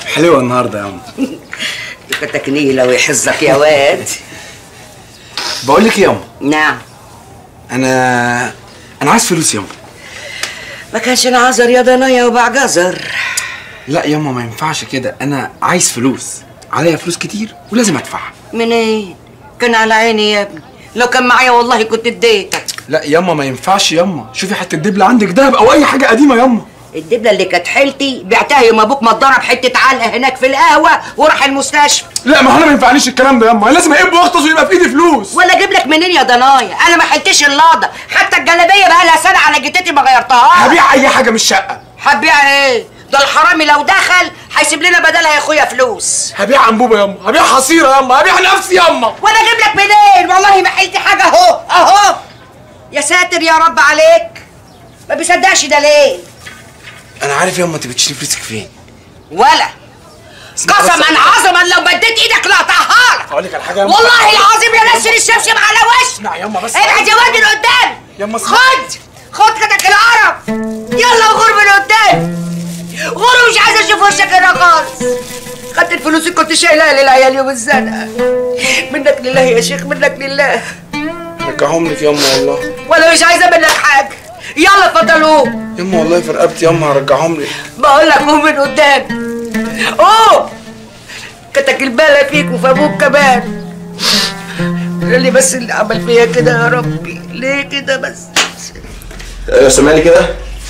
حلوه النهارده يا عم كتك نيلة ويحزك يا واد بقول لك إيه يا عم نعم انا انا عايز فلوس يا عم ما كانش انعذر يا ضنايا وباع جزر لا ياما ما ينفعش كده انا عايز فلوس عليا فلوس كتير ولازم ادفعها منين كان على عيني يا ابني لو كان معايا والله كنت اديتك لا ياما ما ينفعش ياما شوفي حته دبله عندك دهب او اي حاجه قديمه ياما الدبلة اللي كانت حيلتي بعتها يوم ابوك ما اتضرب حتة علقة هناك في القهوة وراح المستشفى لا ما هو انا ما ينفعنيش الكلام ده ياما أنا لازم اقب واغطس ويبقى في ايدي فلوس ولا اجيب لك منين يا ضنايا انا ما حلتش اللقطة حتى الجلابية بقى لها سنة على جتتي ما غيرتهاش هبيع اي حاجه من الشقه هتبيع ايه ده الحرامي لو دخل هيسيب لنا بدلها يا اخويا فلوس هبيع انبوبه ياما هبيع حصيره ياما هبيع نفسي ياما وانا اجيب لك منين والله ما حلت حاجه اهو اهو يا ساتر يا رب عليك ما بيصدقش ده ليه انا عارف ياما انت بتشيلي فلوسك فين ولا قسما عظما لو بديت ايدك لقطعها لك اقول لك على حاجه ياما والله العظيم يا نسر الشمشم على وشك اسمع ياما بس ابعد يا واد من قدام ياما اسمع. خد خد كتك القرف يلا غور من قدام غور مش عايز اشوف وشك هنا خالص خدت الفلوس اللي كنت شايلها للعيال يوم الزنقه منك لله يا شيخ منك لله رجعهم لك ياما والله ولا مش عايزه منك حاجه يلا اتفضل قوم ياما والله في رقبتي ياما هرجعهم لك بقول لك قوم من قدام قوم كتك البالة فيك وفي ابوك كمان اللي بس اللي عمل فيا كده يا ربي ليه كده بس ايوه سامعني كده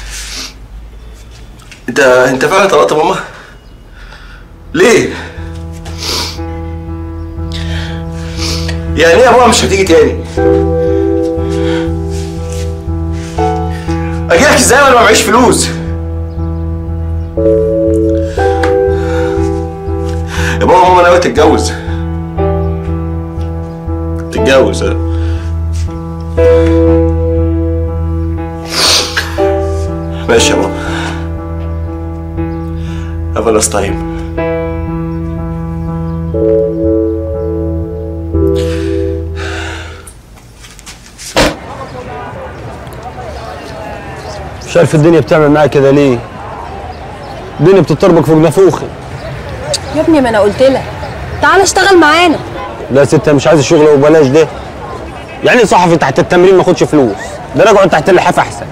انت انت فعلا طلقت ماما ليه يعني ايه يا ماما مش هتيجي تاني اجيلك ازاي وانا ما معيش فلوس يا ماما ماما ناوية تتجوز تتجوز ها ماشي يا ماما Have a nice time. مش عارف الدنيا بتعمل معايا كده ليه الدنيا بتطربك فوق نافوخي يا ابني ما انا قلت لك تعال اشتغل معانا لا يا ست أنا مش عايز الشغل وبلاش ده يعني صحفي تحت التمرين ما اخدش فلوس ده انا اقعد تحت اللحاف احسن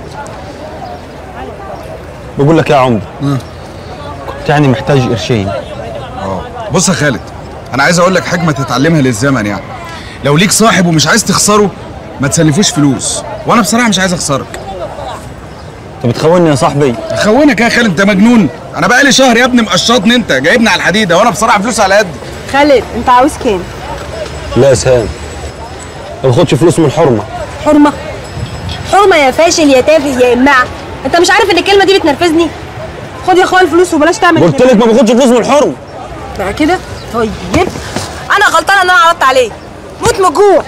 بقول لك يا عمده كنت يعني محتاج قرشين بص يا خالد انا عايز اقول لك حكمه تتعلمها للزمن يعني لو ليك صاحب ومش عايز تخسره ما تسلفوش فلوس وانا بصراحه مش عايز اخسرك انت بتخوني يا صاحبي اخونك يا خالد انت مجنون انا بقالي شهر يا ابني مقشطني انت جايبني على الحديده وانا بصراحه فلوس على قد خالد انت عاوز كام لا يا سام ما باخدش فلوس من حرمه حرمه حرمه يا فاشل يا تافه يا امعه انت مش عارف ان الكلمه دي بتنرفزني خد يا اخويا الفلوس وبلاش تعمل قلت لك ما باخدش فلوس من حرمه بقى كده طيب انا غلطانه ان انا عرضت عليك موت من الجوع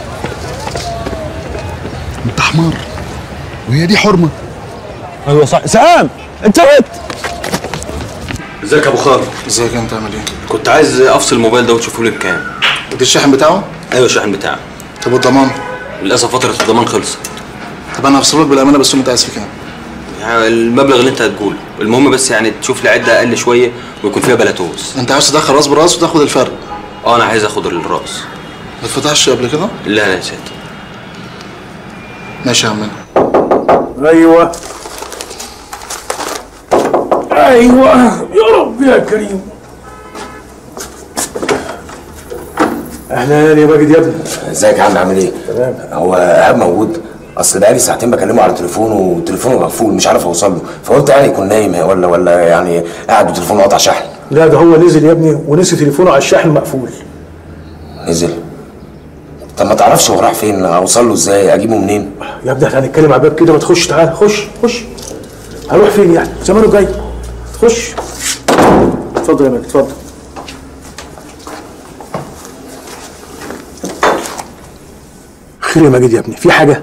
انت حمار وهي دي حرمه ايوه صح سام انت بت ازيك يا ابو خالد ازيك انت عامل ايه كنت عايز افصل الموبايل ده وتشوفه لي بكام ودي الشاحن بتاعه ايوه الشاحن بتاعه طب والضمان للاسف فتره الضمان خلصت طب انا هفصلك بالامانه بس انت عايز في كام يعني المبلغ اللي انت هتقوله المهم بس يعني تشوف لي عده اقل شويه ويكون فيها بلاتوز انت عايز تدخل راس براس وتاخد الفرق اه انا عايز اخد الراس ما اتفتحش قبل كده لا لا يا سيدي ماشي يا عمنا ايوه ايوه يا رب يا كريم اهلا يا ماجد يا ابني ازيك يا عم عامل ايه؟ هو ايهاب موجود اصل بقالي ساعتين بكلمه على تليفونه وتليفونه مقفول مش عارف اوصل له فقلت يعني يكون نايم ولا ولا يعني قاعد وتليفونه قاطع شحن لا ده هو نزل يا ابني ونسي تليفونه على الشاحن مقفول نزل طب ما تعرفش هو راح فين اوصل له ازاي اجيبه منين؟ يا ابني احنا هنتكلم على الباب كده ما تخش تعال خش خش هروح فين يعني زمانه جاي خش اتفضل يا ماجد اتفضل خير يا ماجد يا ابني في حاجه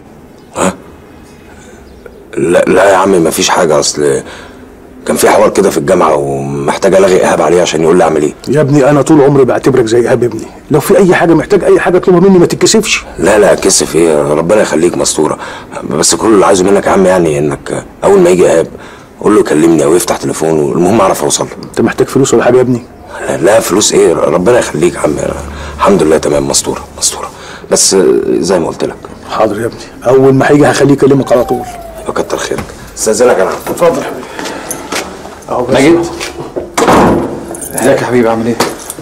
لا لا يا عم مفيش حاجه اصل كان في حوار كده في الجامعه ومحتاج الغي ايهاب عليه عشان يقول لي اعمل ايه يا ابني انا طول عمري بعتبرك زي اب ابني لو في اي حاجه محتاج اي حاجه اطلبها مني ما تتكسفش لا لا كسف ايه ربنا يخليك مستوره بس كل اللي عايزه منك يا عم يعني انك اول ما يجي ايهاب قول له كلمني او يفتح تليفونه المهم اعرف اوصل له انت محتاج فلوس ولا حاجه يا ابني لا فلوس ايه ربنا يخليك يا عم الحمد لله تمام مستوره مستوره بس زي ما قلت لك حاضر يا ابني اول ما هيجي هخليه يكلمك على طول يبقى كتر خيرك استاذنك انا اتفضل حبيبي اهو بس. ماجد ازيك يا حبيبي عامل ايه؟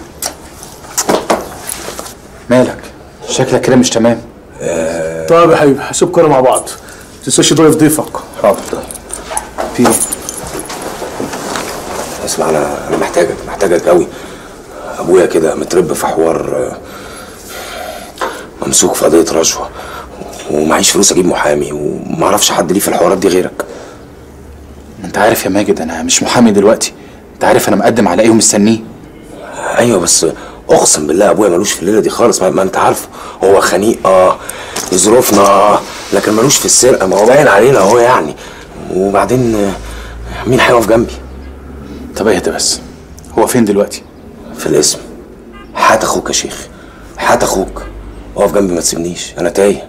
مالك؟ شكلك كده مش تمام طيب يا حبيبي هسيبكم مع بعض ما تنساش ضيف ضيفك حاضر في ايه؟ اسمع انا انا محتاجك محتاجك قوي ابويا كده مترب في حوار آه، ممسوك في قضيه رشوه ومعيش فلوس اجيب محامي وما اعرفش حد ليه في الحوارات دي غيرك انت عارف يا ماجد انا مش محامي دلوقتي انت عارف انا مقدم على ايه ومستنيه ايوه بس اقسم بالله ابويا ملوش في الليله دي خالص ما, ما انت عارفه هو خنيق اه ظروفنا اه لكن ملوش في السرقه ما هو باين علينا اهو يعني وبعدين آه، مين هيقف جنبي طب اهدى بس هو فين دلوقتي؟ في الاسم حات اخوك يا شيخ حات اخوك اقف جنبي ما تسيبنيش انا تايه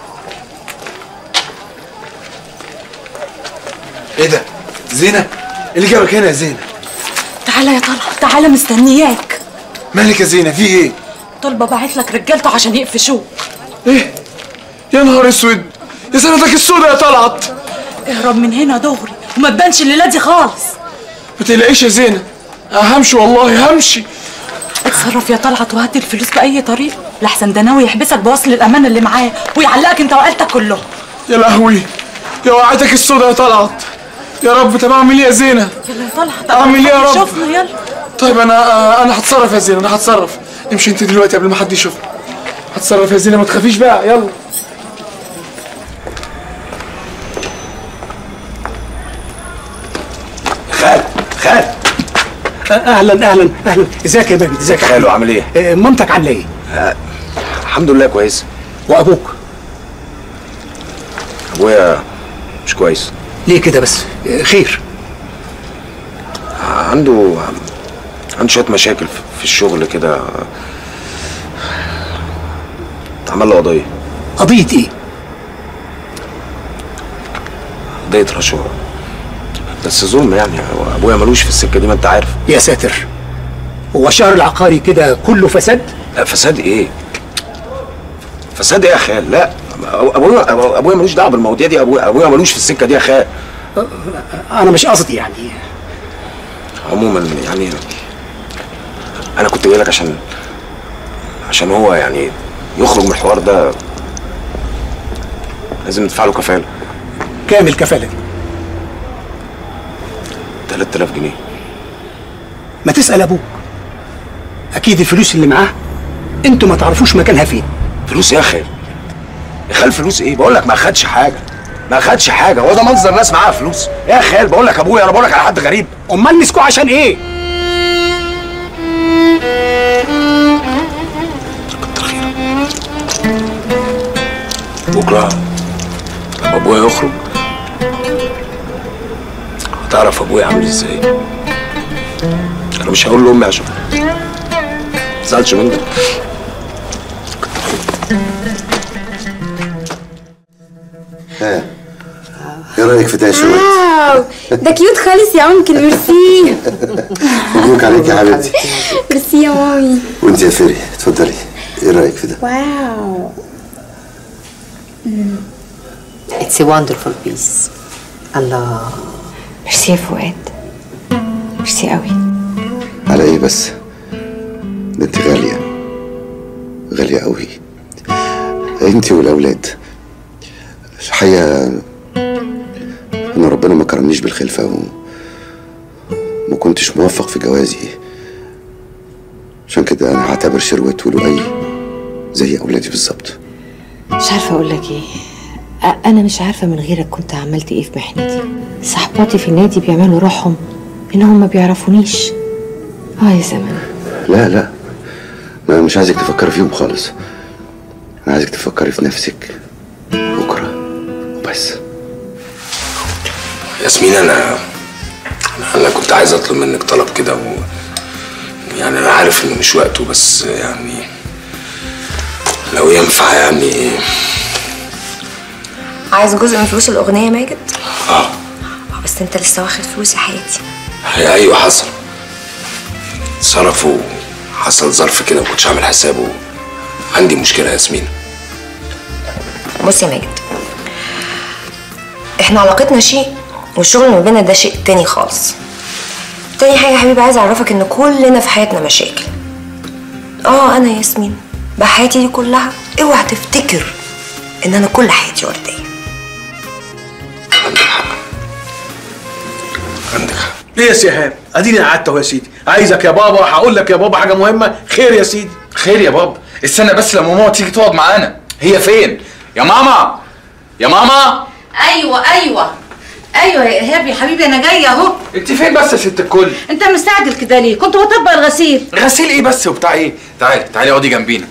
ايه ده؟ زينة؟ ايه اللي جابك هنا يا زينة؟ تعالى يا طلعت تعالى مستنياك مالك يا زينة في ايه؟ طلبة باعت لك رجالته عشان يقفشوك ايه؟ يا نهار اسود يا سنتك السودة يا طلعت اهرب من هنا دغري وما تبانش الليلة دي خالص ما تقلقيش يا زينة همشي والله همشي اتصرف يا طلعت وهات الفلوس بأي طريقة لحسن ده ناوي يحبسك بوصل الأمانة اللي معاه ويعلقك انت وعيلتك كلهم يا لهوي يا وقعتك السودة يا طلعت يا رب طب اعمل ايه يا زينة؟ يلا يا طلعت اعمل ايه يا رب؟ شوفنا يلا طيب انا انا هتصرف يا زينة انا هتصرف امشي انت دلوقتي قبل ما حد يشوفنا هتصرف يا زينة ما تخافيش بقى يلا خال خال اهلا اهلا اهلا ازيك يا بابي ازيك يا خالو عامل ايه؟ آه، مامتك عامله ايه الحمد لله كويس وابوك ابويا مش كويس ليه كده بس آه، خير عنده عنده شويه مشاكل في- في الشغل كده اتعمل له قضيه قضيه ايه قضيه رشوه بس ظلم يعني هو ابويا ملوش في السكه دي ما انت عارف يا ساتر هو الشهر العقاري كده كله فساد لا فساد ايه فساد ايه يا خال لا ابويا ابويا ملوش دعوه بالمواضيع دي ابويا ابويا ملوش في السكه دي يا خال انا مش قصدي يعني عموما يعني انا كنت جاي لك عشان عشان هو يعني يخرج من الحوار ده لازم ندفع له كفاله كام الكفاله دي 3000 جنيه ما تسال ابوك اكيد الفلوس اللي معاه انتوا ما تعرفوش مكانها فين فلوس ايه يا خال يا خال فلوس ايه بقول لك ما خدش حاجه ما خدش حاجه هو ده منظر ناس معاها فلوس يا خال بقول لك ابويا انا بقول لك على حد غريب امال مسكوه عشان ايه كتر خيرك بكره لما ابويا يخرج هتعرف ابويا عامل ازاي انا مش هقول لامي عشان ما تزعلش مني ها ايه رايك في ده يا شوات؟ واو ده كيوت خالص يا انكل ميرسي مبروك عليك يا حبيبتي ميرسي يا مامي وانت يا فيري اتفضلي ايه رايك في ده؟ واو It's a wonderful piece. الله ميرسي يا فؤاد ميرسي قوي على ايه بس؟ ده انت غاليه غاليه قوي انت والاولاد الحقيقه انا ربنا ما كرمنيش بالخلفه و ما كنتش موفق في جوازي عشان كده انا هعتبر شروت ولؤي زي اولادي بالظبط مش عارفة أقول لك إيه أ- أنا مش عارفة من غيرك كنت عملت إيه في محنتي صحباتي في النادي بيعملوا روحهم إنهم ما بيعرفونيش آه يا زمن لا لا انا مش عايزك تفكري فيهم خالص انا عايزك تفكري في نفسك بكره وبس ياسمين انا انا كنت عايز اطلب منك طلب كده و... يعني انا عارف انه مش وقته بس يعني لو ينفع يعني عايز جزء من فلوس الاغنيه يا ماجد اه بس انت لسه واخد فلوس يا حياتي هي ايوه حصل صرفوا حصل ظرف كده ما كنتش عامل حسابه عندي مشكله يا ياسمين بص يا ماجد احنا علاقتنا شيء والشغل ما بينا ده شيء تاني خالص تاني حاجة يا حبيبي عايزة اعرفك ان كلنا في حياتنا مشاكل اه انا ياسمين بحياتي دي كلها اوعى تفتكر ان انا كل حياتي وردية ليه يا سيهاب اديني قعدت اهو يا سيدي عايزك يا بابا هقول لك يا بابا حاجه مهمه خير يا سيدي خير يا بابا استنى بس لما ماما تيجي تقعد معانا هي فين يا ماما يا ماما ايوه ايوه ايوه يا ايهاب يا حبيبي انا جايه اهو انت فين بس يا ست الكل انت مستعجل كده ليه كنت بطبق الغسيل غسيل ايه بس وبتاع ايه تعالي تعالي اقعدي جنبينا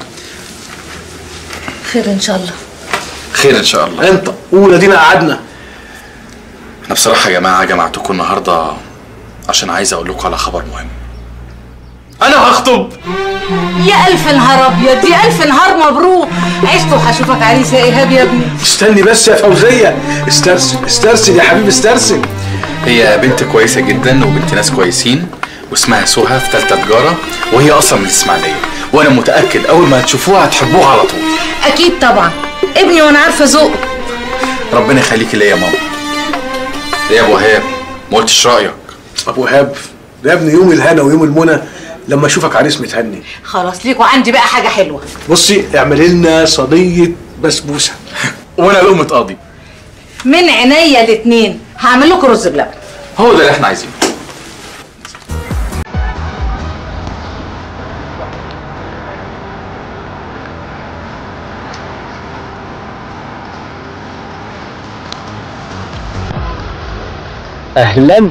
خير ان شاء الله خير ان شاء الله انت قول ادينا قعدنا انا بصراحه يا جماعه جمعتكم النهارده عشان عايز اقول لكم على خبر مهم انا هخطب يا الف نهار ابيض يا الف نهار مبروك عشت وهشوفك عريس يا ايهاب يا ابني استني بس يا فوزيه استرسل استرسل يا حبيبي استرسل هي بنت كويسه جدا وبنت ناس كويسين واسمها سهى في ثالثه تجاره وهي اصلا من الاسماعيليه وانا متاكد اول ما هتشوفوها هتحبوها على طول اكيد طبعا ابني وانا عارفه ذوقه ربنا يخليكي ليا يا ماما ايه يا ابو وهاب ما قلتش رايك ابو وهاب ده يا ابني يوم الهنا ويوم المنى لما اشوفك عريس متهني خلاص ليكوا عندي بقى حاجه حلوه بصي اعملي لنا صينيه بسبوسه وانا لقمه قاضي من عينيا الاتنين هعمل لكم رز بلبن هو ده اللي احنا عايزينه اهلا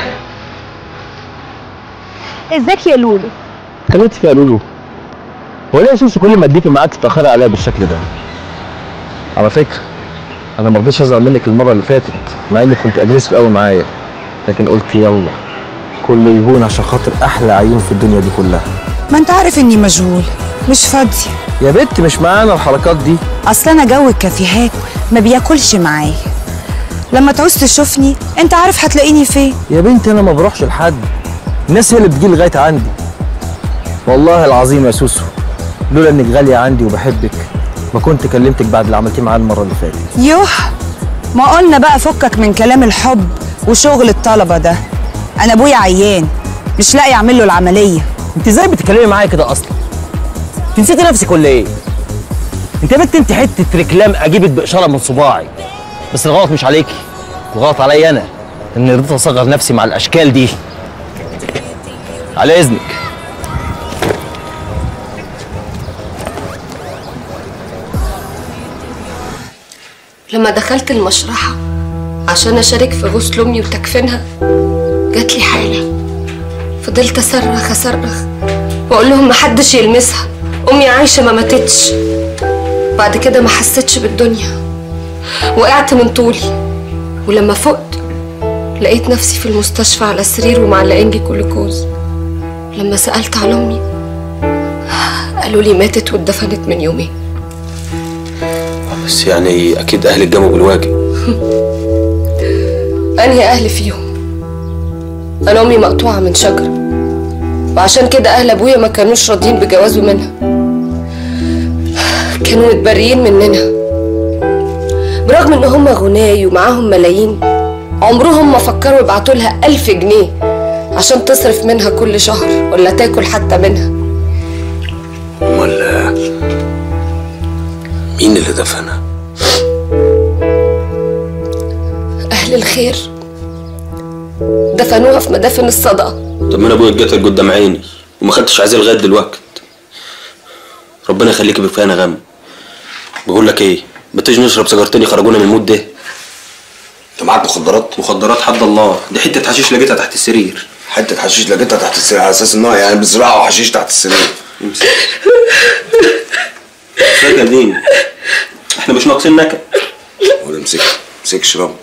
ازيك يا لولو خليتي فيها لولو هو ليه يا سوسو كل ما اديكي معاك تتاخري عليا بالشكل ده على فكره انا ما رضيتش ازعل منك المره اللي فاتت مع انك كنت اجريسيف قوي معايا لكن قلت يلا كله يهون عشان خاطر احلى عيون في الدنيا دي كلها ما انت عارف اني مشغول مش فاضيه يا بنت مش معانا الحركات دي اصل انا جو الكافيهات ما بياكلش معايا لما تعوز تشوفني انت عارف هتلاقيني فين يا بنتي انا ما بروحش لحد الناس هي اللي بتجي لغايه عندي والله العظيم يا سوسو لولا انك غاليه عندي وبحبك ما كنت كلمتك بعد اللي عملتيه معايا المره اللي فاتت يوه ما قلنا بقى فكك من كلام الحب وشغل الطلبه ده انا ابويا عيان مش لاقي اعمل له العمليه انت ازاي بتتكلمي معايا كده اصلا انت نسيتي نفسك ولا ايه انت يا بنت انت حته ركلام اجيبك باشاره من صباعي بس الغلط مش عليكي الغلط عليا انا اني رضيت اصغر نفسي مع الاشكال دي على اذنك لما دخلت المشرحة عشان أشارك في غسل أمي وتكفينها جات لي حالة فضلت أصرخ أصرخ وأقول لهم محدش يلمسها أمي عايشة ما ماتتش بعد كده ما حسيتش بالدنيا وقعت من طولي ولما فقت لقيت نفسي في المستشفى على سرير ومعلقينجي جلوكوز لما سألت على أمي قالوا لي ماتت واتدفنت من يومين بس يعني اكيد اهلك جابوا بالواجب أنهي أهل فيهم أنا أمي مقطوعة من شجرة وعشان كده أهل أبويا ما كانوش راضيين بجوازه منها كانوا متبريين مننا برغم إن هم غناي ومعاهم ملايين عمرهم ما فكروا يبعتوا لها ألف جنيه عشان تصرف منها كل شهر ولا تاكل حتى منها امال مين اللي دفنها أهل الخير دفنوها في مدافن الصدقة طب ما انا ابويا اتقتل قدام عيني وما خدتش عزيز لغايه دلوقتي ربنا يخليكي بكفايه غم بقول لك ايه ما تيجي نشرب سيجارتين يخرجونا من المود ده انت معاك مخدرات مخدرات حد الله دي حته حشيش لقيتها تحت السرير حته حشيش لقيتها تحت السرير على اساس ان هو يعني بيزرعوا حشيش تحت السرير فاكر دين احنا مش ناقصين نكد ولا امسك امسك اشرب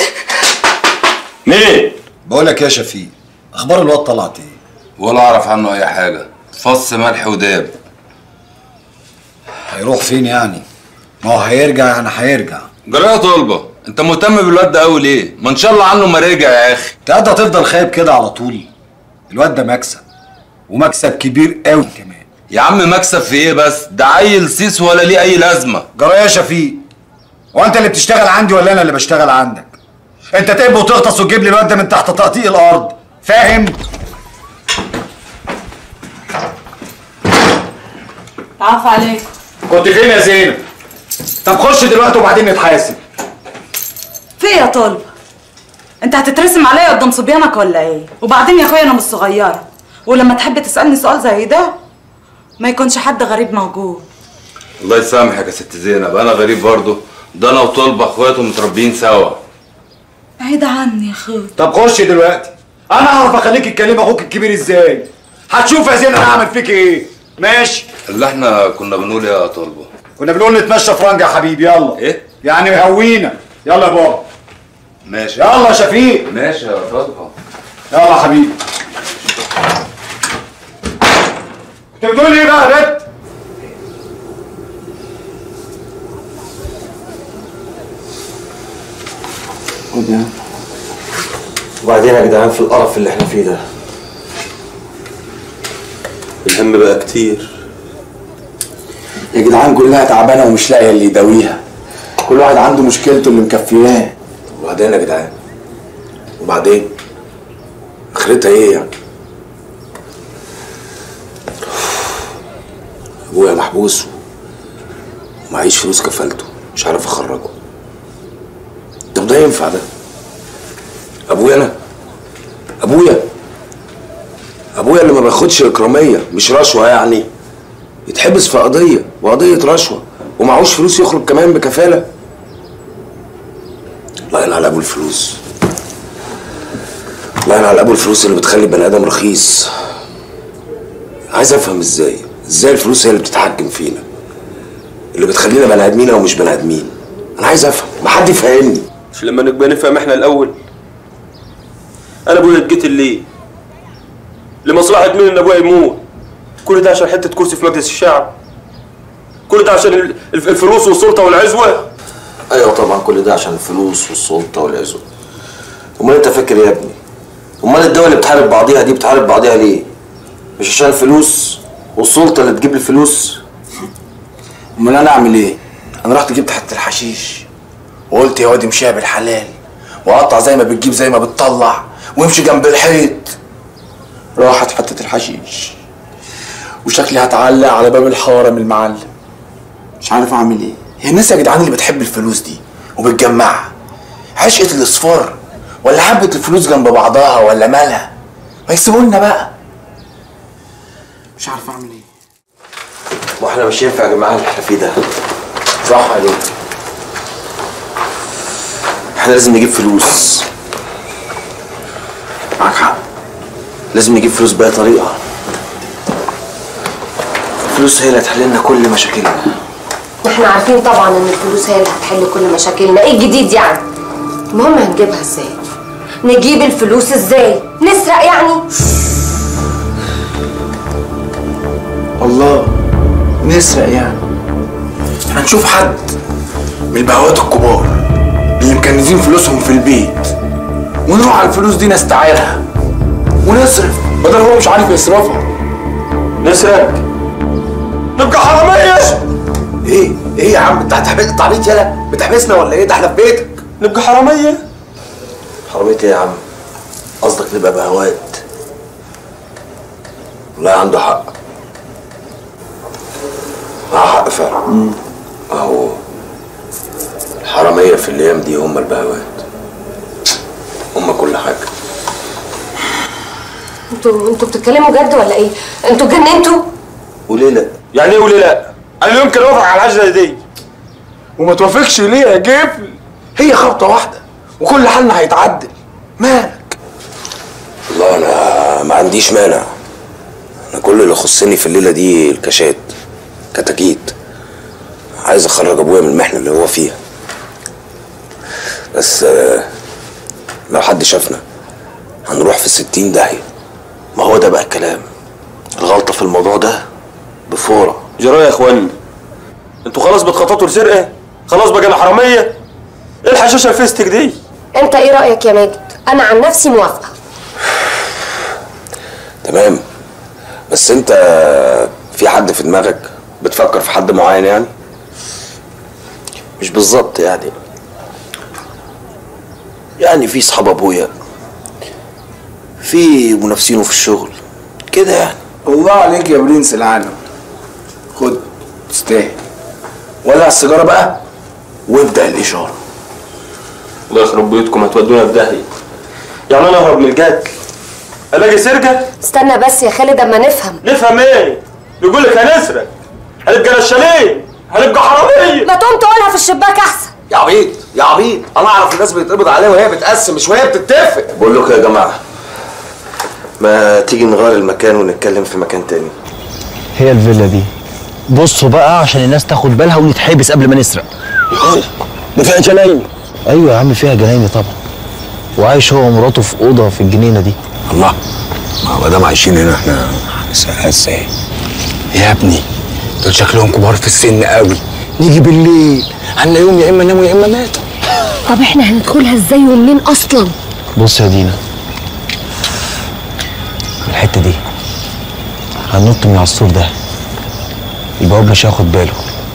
مين بقول لك يا شفيق اخبار الواد طلعت ايه ولا اعرف عنه اي حاجه فص ملح وداب هيروح فين يعني ما هو هيرجع يعني هيرجع جرايه طالبه انت مهتم بالواد ده قوي ليه ما ان شاء الله عنه ما رجع يا اخي انت قاعد هتفضل خايب كده على طول الواد ده مكسب ومكسب كبير قوي كمان يا عم مكسب في ايه بس ده عيل سيس ولا ليه اي لازمه جرى يا شفيق هو انت اللي بتشتغل عندي ولا انا اللي بشتغل عندك انت تقب وتغطس وتجيب لي الواد ده من تحت تقطيع الارض فاهم عفو عليك كنت فين يا زينب طب خش دلوقتي وبعدين نتحاسب في إيه يا طالب انت هتترسم عليا قدام صبيانك ولا ايه وبعدين يا اخويا انا مش صغيره ولما تحب تسالني سؤال زي ده ما يكونش حد غريب موجود الله يسامحك يا ست زينب انا غريب برضه ده انا وطلبه اخواته متربيين سوا بعيد عني يا اخويا طب خش دلوقتي انا اعرف اخليك تكلم اخوك الكبير ازاي هتشوف يا زينب انا هعمل فيك ايه ماشي اللي احنا كنا بنقول يا طلبه كنا بنقول نتمشى فرنج يا حبيبي يلا ايه يعني هوينا يلا يا بابا ماشي يلا يا شفيق ماشي يا طلبه يلا يا حبيبي كنت بتقول ايه بقى يا بت وبعدين يا جدعان في القرف اللي احنا فيه ده الهم بقى كتير يا جدعان كلها تعبانه ومش لاقيه اللي يداويها كل واحد عنده مشكلته اللي مكفياه وبعدين يا جدعان وبعدين اخرتها ايه يعني ابويا محبوس ومعيش فلوس كفالته مش عارف اخرجه طب ده ينفع ده ابويا انا ابويا ابويا اللي ما بياخدش اكراميه مش رشوه يعني يتحبس في قضيه وقضيه رشوه ومعهوش فلوس يخرج كمان بكفاله الله ينعل على ابو الفلوس الله ينعل على ابو الفلوس اللي بتخلي البني ادم رخيص عايز افهم ازاي ازاي الفلوس هي اللي بتتحكم فينا اللي بتخلينا بني ادمين او مش بني ادمين انا عايز افهم ما حد يفهمني مش لما نبقى نفهم احنا الاول انا ابويا اتقتل ليه لمصلحه مين ان ابويا يموت كل ده عشان حته كرسي في مجلس الشعب كل ده عشان ال- الف- الفلوس والسلطه والعزوه ايوه طبعا كل ده عشان الفلوس والسلطه والعزوه امال انت فاكر إيه يا ابني امال الدول اللي بتحارب بعضيها دي بتحارب بعضيها ليه مش عشان الفلوس والسلطه اللي تجيب الفلوس امال انا اعمل ايه انا رحت جبت حته الحشيش وقلت يا واد امشيها بالحلال وقطع زي ما بتجيب زي ما بتطلع وامشي جنب الحيط راحت حته الحشيش وشكلي هتعلق على باب الحاره من المعلم مش عارف اعمل ايه هي الناس يا جدعان اللي بتحب الفلوس دي وبتجمعها عشقة الاصفار ولا حبة الفلوس جنب بعضها ولا مالها ما يسيبولنا بقى مش عارف اعمل ايه واحنا مش ينفع يا جماعه اللي احنا فيه ده صح عليك احنا لازم نجيب فلوس معاك حق لازم نجيب فلوس بأي طريقة الفلوس هي اللي هتحل لنا كل مشاكلنا احنا عارفين طبعا ان الفلوس هي اللي هتحل كل مشاكلنا ايه الجديد يعني المهم هنجيبها ازاي نجيب الفلوس ازاي نسرق يعني الله نسرق يعني هنشوف حد من البهوات الكبار اللي مكنزين فلوسهم في البيت ونروح على الفلوس دي نستعيرها ونصرف بدل هو مش عارف يصرفها نسرق نبقى حرامية ايه ايه يا عم انت هتحبس التعبيط يالا بتحبسنا ولا ايه ده احنا في بيتك نبقى حرامية حرامية ايه يا عم قصدك نبقى بهوات والله عنده حق معاه حق فعلا اهو الحرامية في الايام دي هم البهوات هم كل حاجة انتوا انتوا بتتكلموا جد ولا ايه انتوا اتجننتوا وليه لا يعني ايه وليه لا انا لا يمكن اوافق على العجله دي وما توافقش ليه يا جبل هي خبطة واحدة وكل حالنا هيتعدل مالك والله انا ما عنديش مانع انا كل اللي يخصني في الليله دي الكاشات كتاكيت عايز اخرج ابويا من المحنه اللي هو فيها بس آه، لو حد شافنا هنروح في الستين داهيه ما هو ده بقى الكلام الغلطه في الموضوع ده بفوره جرايه يا اخواني انتوا خلاص بتخططوا لسرقه خلاص بقى انا حراميه ايه الحشاشه الفيستك دي انت ايه رايك يا ماجد انا عن نفسي موافقه تمام بس انت في حد في دماغك بتفكر في حد معين يعني مش بالظبط يعني يعني في صحاب ابويا في منافسينه في الشغل كده يعني الله عليك يا برنس العالم خد تستاهل ولع السيجاره بقى وابدا الاشاره الله يخرب بيوتكم هتودونا في داهيه يعني انا اهرب من الجد الاقي سرقه استنى بس يا خالد اما نفهم نفهم ايه يقول لك هنسرق هنبقى نشالين هنبقى حراميه ما تقوم تقولها في الشباك احسن يا عبيط يا عبيط انا اعرف الناس بيتقبض عليها وهي بتقسم مش وهي بتتفق بقول لكم يا جماعه ما تيجي نغير المكان ونتكلم في مكان تاني هي الفيلا دي بصوا بقى عشان الناس تاخد بالها ونتحبس قبل ما نسرق ده فيها جناين ايوه يا عم فيها جنايني طبعا وعايش هو ومراته في اوضه في الجنينه دي الله ما دام عايشين هنا احنا هنسرقها ازاي يا ابني دول شكلهم كبار في السن قوي نيجي بالليل هنلاقيهم يا اما ناموا يا اما ماتوا طب احنا هندخلها ازاي ومنين اصلا بص يا دينا الحته دي هننط من على السور ده البواب مش هياخد باله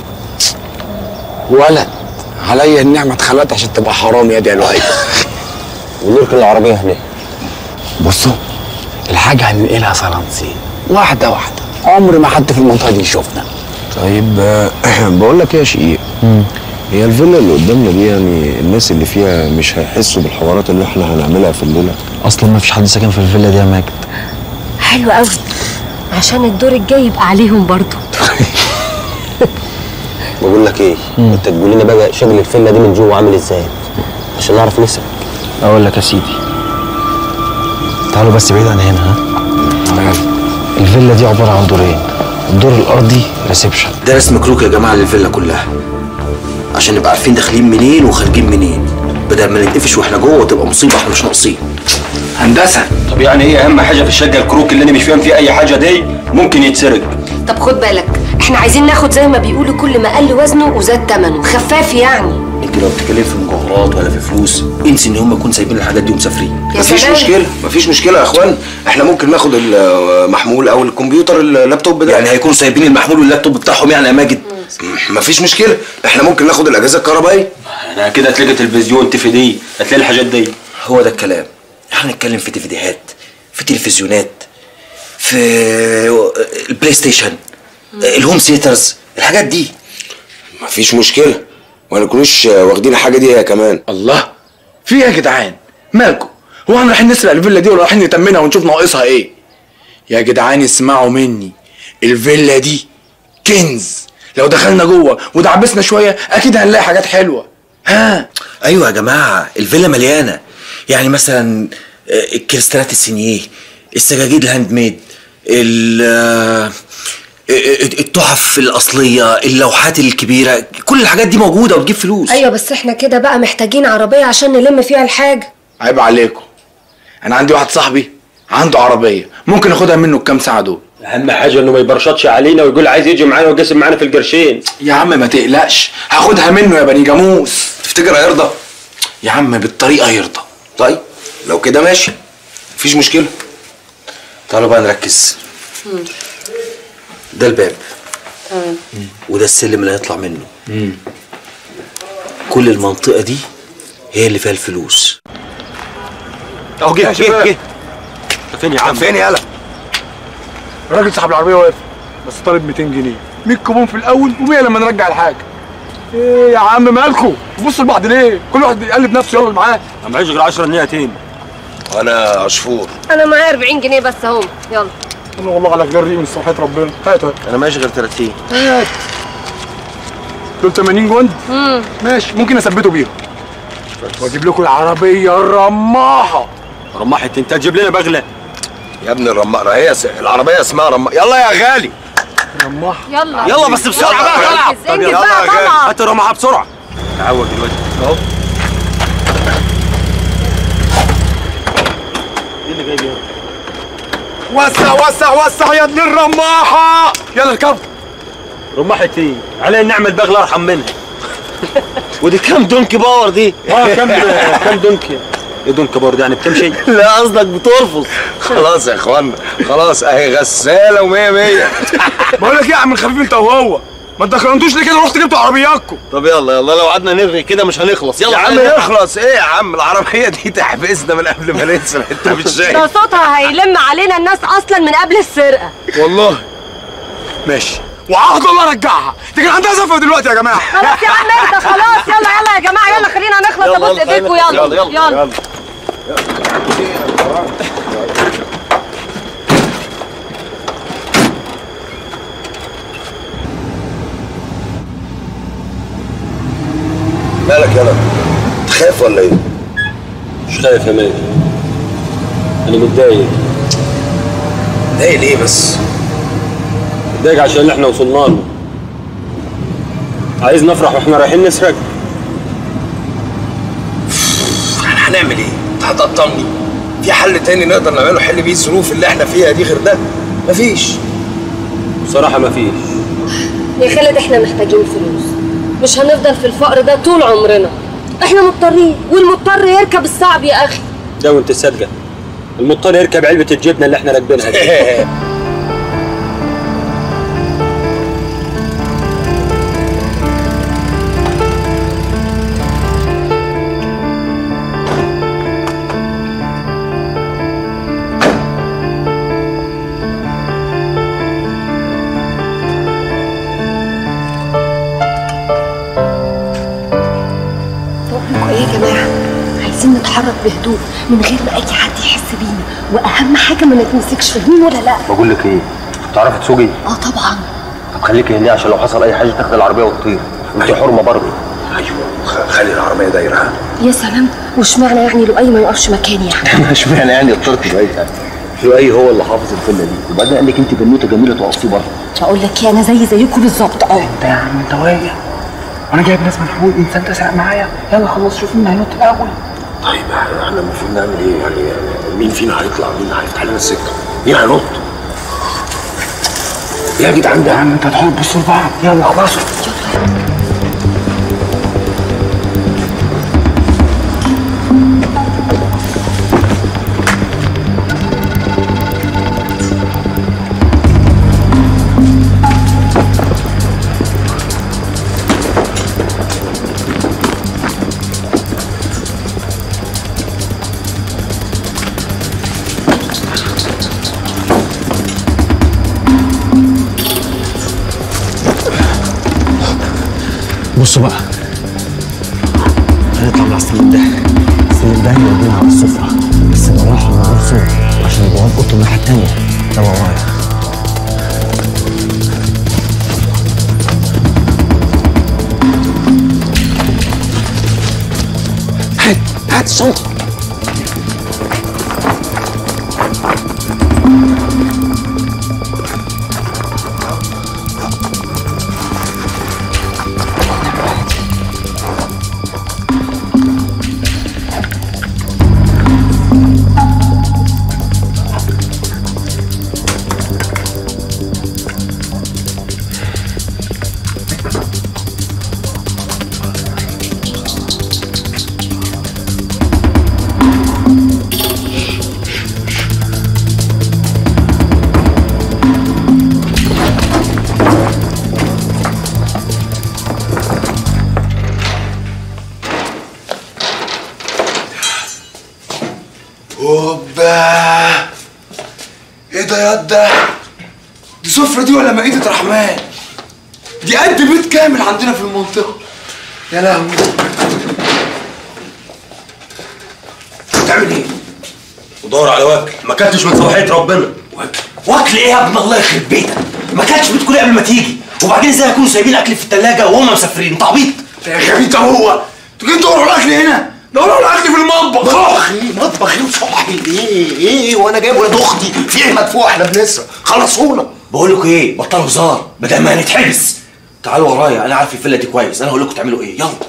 ولد عليا النعمه اتخلقت عشان تبقى حرام يا دي الوقت ونركن العربيه هناك بصوا الحاجه هننقلها صلانسي واحده واحده عمر ما حد في المنطقه دي يشوفنا طيب آه، بقول لك ايه يا شقيق هي الفيلا اللي قدامنا دي يعني الناس اللي فيها مش هيحسوا بالحوارات اللي احنا هنعملها في الليله اصلا ما فيش حد ساكن في الفيلا دي يا ماجد حلو قوي عشان الدور الجاي يبقى عليهم برضو بقول لك ايه انت تقول لنا بقى شغل الفيلا دي من جوه عامل ازاي عشان نعرف نسرق اقول لك يا سيدي تعالوا بس بعيد عن هنا ها الفيلا دي عباره عن دورين الدور الارضي ريسبشن ده رسم كروك يا جماعه للفيلا كلها عشان نبقى عارفين داخلين منين وخارجين منين بدل ما نتقفش واحنا جوه وتبقى مصيبه احنا مش ناقصين هندسه طب يعني ايه اهم حاجه في الشقه الكروك اللي انا مش فاهم فيه اي حاجه دي ممكن يتسرق طب خد بالك احنا عايزين ناخد زي ما بيقولوا كل ما قل وزنه وزاد ثمنه خفاف يعني انت لو بتتكلم في مجوهرات ولا في فلوس انسي ان هم يكونوا سايبين الحاجات دي ومسافرين يا مفيش سلام. مشكله مفيش مشكله يا اخوان احنا ممكن ناخد المحمول او الكمبيوتر اللابتوب ده يعني هيكونوا سايبين المحمول واللابتوب بتاعهم يعني يا ماجد مفيش مشكله احنا ممكن ناخد الاجهزه الكهربائيه انا كده هتلاقي تلفزيون تي في دي هتلاقي الحاجات دي هو ده الكلام احنا نتكلم في ديفيديهات في تلفزيونات في البلاي ستيشن الهوم سيترز الحاجات دي مفيش مشكله ما نكونوش واخدين الحاجه دي هي كمان الله في ايه يا جدعان مالكم هو احنا رايحين نسرق الفيلا دي ولا رايحين نتمنها ونشوف ناقصها ايه يا جدعان اسمعوا مني الفيلا دي كنز لو دخلنا جوه ودعبسنا شويه اكيد هنلاقي حاجات حلوه ها ايوه يا جماعه الفيلا مليانه يعني مثلا آه، الكريستالات السينيه السجاجيد الهاند ميد ال- آه، التحف الاصليه اللوحات الكبيره كل الحاجات دي موجوده وتجيب فلوس ايوه بس احنا كده بقى محتاجين عربيه عشان نلم فيها الحاجه عيب عليكم انا عندي واحد صاحبي عنده عربيه ممكن اخدها منه الكام ساعه دول اهم حاجه انه ما يبرشطش علينا ويقول عايز يجي معانا ويقسم معانا في القرشين يا عم ما تقلقش هاخدها منه يا بني جاموس تفتكر هيرضى يا عم بالطريقه يرضى طيب لو كده ماشي مفيش مشكله تعالوا بقى نركز ده الباب وده السلم اللي هيطلع منه كل المنطقه دي هي اللي فيها الفلوس اهو جه جه جه فين يا عم فين يالا الراجل صاحب العربيه واقف بس طالب 200 جنيه 100 كوبون في الاول و100 لما نرجع الحاجه ايه يا عم مالكم بصوا لبعض ليه كل واحد يقلب نفسه يلا اللي معاه ما معيش غير 10 جنيه تاني انا عصفور انا معايا 40 جنيه بس اهو يلا انا والله على غير من صحه ربنا هات هات انا معيش غير 30 هات دول 80 جند امم ماشي ممكن اثبته بيهم واجيب لكم العربيه الرماحه رماحة انت تجيب لنا بغله يا ابني الرماء هي س- العربيه اسمها رماء يلا يا غالي رماحه يلا يلا بس بسرعه بقى طلع انجز انجز بقى طلع هات الرماحه بسرعه تعوج دلوقتي اهو ايه اللي جاي بيه وسع وسع وسع يا ابن الرماحه يلا اركب رماحة ايه علينا نعمل بغله ارحم منها ودي كام دونكي باور دي؟ اه كام كام دونكي ايه دونكي باور دي يعني بتمشي؟ لا قصدك بترفض خلاص يا اخوانا خلاص اهي غساله ومية مية بقول لك ايه يا عم الخفيف انت وهو ما تدخلنتوش ليه كده رحت جبتوا عربياتكم طب يلا يلا لو قعدنا نرغي كده مش هنخلص يلا يا عم تعالى. اخلص ايه يا عم العربيه دي تحبسنا من قبل ما ننزل انت مش ده شايف صوتها هيلم علينا الناس اصلا من قبل السرقه والله ماشي وعهد الله رجعها دي كان عندها زفه دلوقتي يا جماعه خلاص يا عم اهدى خلاص يلا يلا يا جماعه يلا خلينا نخلص ابوس ايديكم يلا يلا مالك يلا تخاف ولا ايه؟ مش خايف يا ماجد انا متضايق متضايق ليه بس؟ متضايق عشان اللي احنا وصلنا له عايز نفرح واحنا رايحين نسرق هنعمل ايه؟ انت هتقطمني في حل تاني نقدر نعمله حل بيه الظروف اللي احنا فيها دي غير ده؟ مفيش بصراحة مفيش يا خالد احنا محتاجين فلوس مش هنفضل في الفقر ده طول عمرنا احنا مضطرين والمضطر يركب الصعب يا اخي ده وانت صادقة المضطر يركب علبة الجبنة اللي احنا راكبينها دي بقولكوا ايه يا جماعه عايزين نتحرك بهدوء من غير ما اي حد يحس بينا واهم حاجه ما نتمسكش فاهمين ولا لا بقول لك ايه تعرفي تسوقي اه طبعا طب خليكي هنا عشان لو حصل اي حاجة تاخدي العربية وتطير انت حرمة برضه ايوه خلي العربيه دايره يا سلام واشمعنى يعني لؤي ما يقفش مكاني يعني اشمعنى يعني اخترت لؤي يعني؟ لؤي هو اللي حافظ الفيلا دي وبعدين قال لك انت بنوته جميله تقفي بره بقول لك ايه انا زي زيكم بالظبط اه انت يا عم انت واقع وانا جايب ناس من حقوق انسان تسرق معايا يلا خلص شوف مين هينط الاول طيب احنا المفروض نعمل ايه يعني مين فينا هيطلع مين هيفتح لنا السكه مين هينط يا جدعان ده يا عم انت هتحاول تبصوا لبعض يلا خلصوا بصوا بقى هنطلع من السلم ده السلم ده يودينا على السفرة بس بالراحة من غير صوت عشان البواب اوضته الناحية التانية ده ورايا هات هات الشنطة اوبا ايه ده يا ده دي سفرة دي ولا مائدة رحمن دي قد بيت كامل عندنا في المنطقة يا لهوي بتعمل ايه؟ ودور على واكل ما كلتش من صباحيه ربنا واكل ايه يا ابن الله يخرب بيتك ما كانتش بتقول قبل ما تيجي وبعدين ازاي يكونوا سايبين اكل في الثلاجه وهم مسافرين انت عبيط يا غبي هو انتوا جايين تدوروا على الاكل هنا دوروا على الاكل في المطبخ مطبخ ايه مطبخ ايه وصاحي ايه ايه وانا جايب ولاد اختي في ايه مدفوع احنا بنسرق خلصونا بقول لكم ايه بطلوا هزار بدل ما هنتحبس تعالوا ورايا انا عارف الفيلا دي كويس انا هقول لكم تعملوا ايه يلا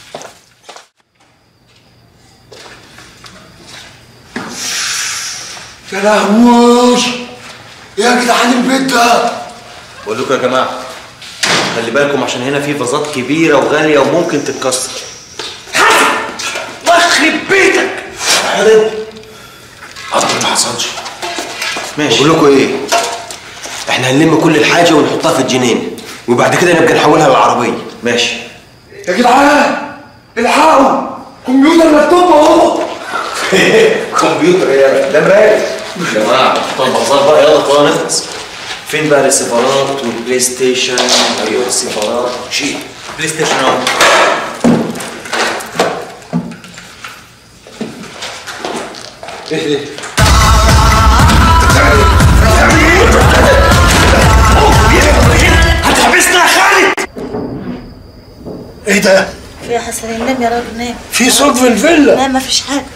يا لهوي يا جدعان البيت ده بقول لكم يا جماعه خلي بالكم عشان هنا في فازات كبيره وغاليه وممكن تتكسر الله يخرب بيتك حاضر ما حصلش ماشي بقول لكم ايه احنا هنلم كل الحاجه ونحطها في الجنين وبعد كده نبقى نحولها للعربيه ماشي يا جدعان الحقوا كمبيوتر لابتوب اهو كمبيوتر يا ده مرايه يا جماعه طب بهزار بقى يلا خلاص نخلص فين بقى الريسيفرات والبلاي ستيشن ايوه الريسيفرات شيل بلاي ستيشن اهو ايه ده هتحبسنا يا خالد ايه ده؟ في يا حسن نام يا راجل نام في صوت في الفيلا لا ما فيش حاجه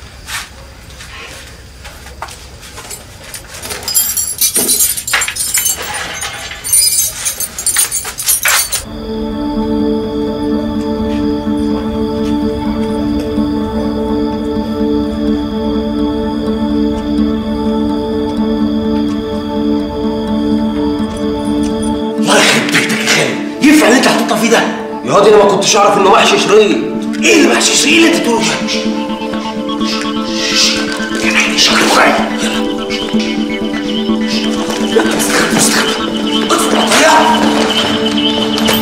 الله يخرب بيتك يا خالد ينفع اللي انت حاططها فيه ده يا واد انا ما كنتش اعرف انه محشي شريط ايه اللي محشي شريط اللي انت بتقوله ده كان عيني شكله غايب يلا يلا استخبى استخبى اطفي العطيات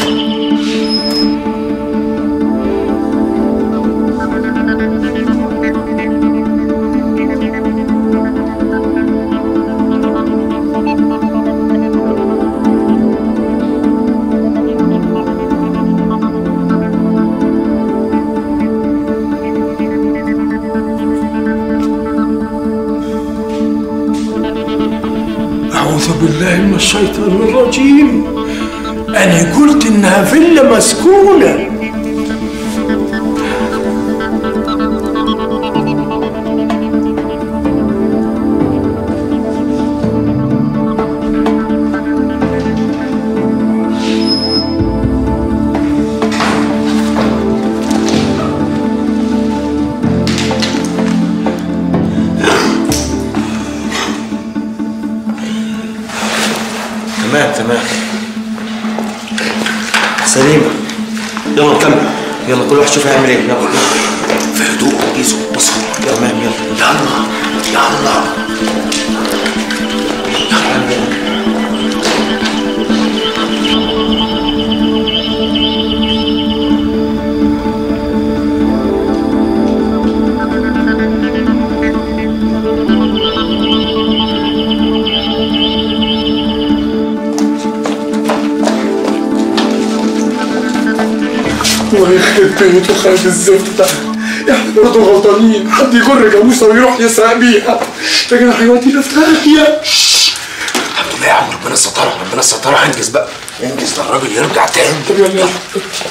أعوذ بالله من الشيطان الرجيم أنا قلت إنها فيلا مسكونة تمام تمام سليمة يلا نكمل يلا كل واحد شوف هيعمل ايه يلا في هدوء وركيز وبصر تمام يلا يلا يلا الله يخرب بيته خالد الزفت ده احنا برضه غلطانين حد يجر جاموسه ويروح يسرق بيها لكن حيواناتنا في تركيا الحمد لله يا عم ربنا سترها ربنا سترها انجز بقى انجز ده الراجل يرجع تاني طب يلا يلا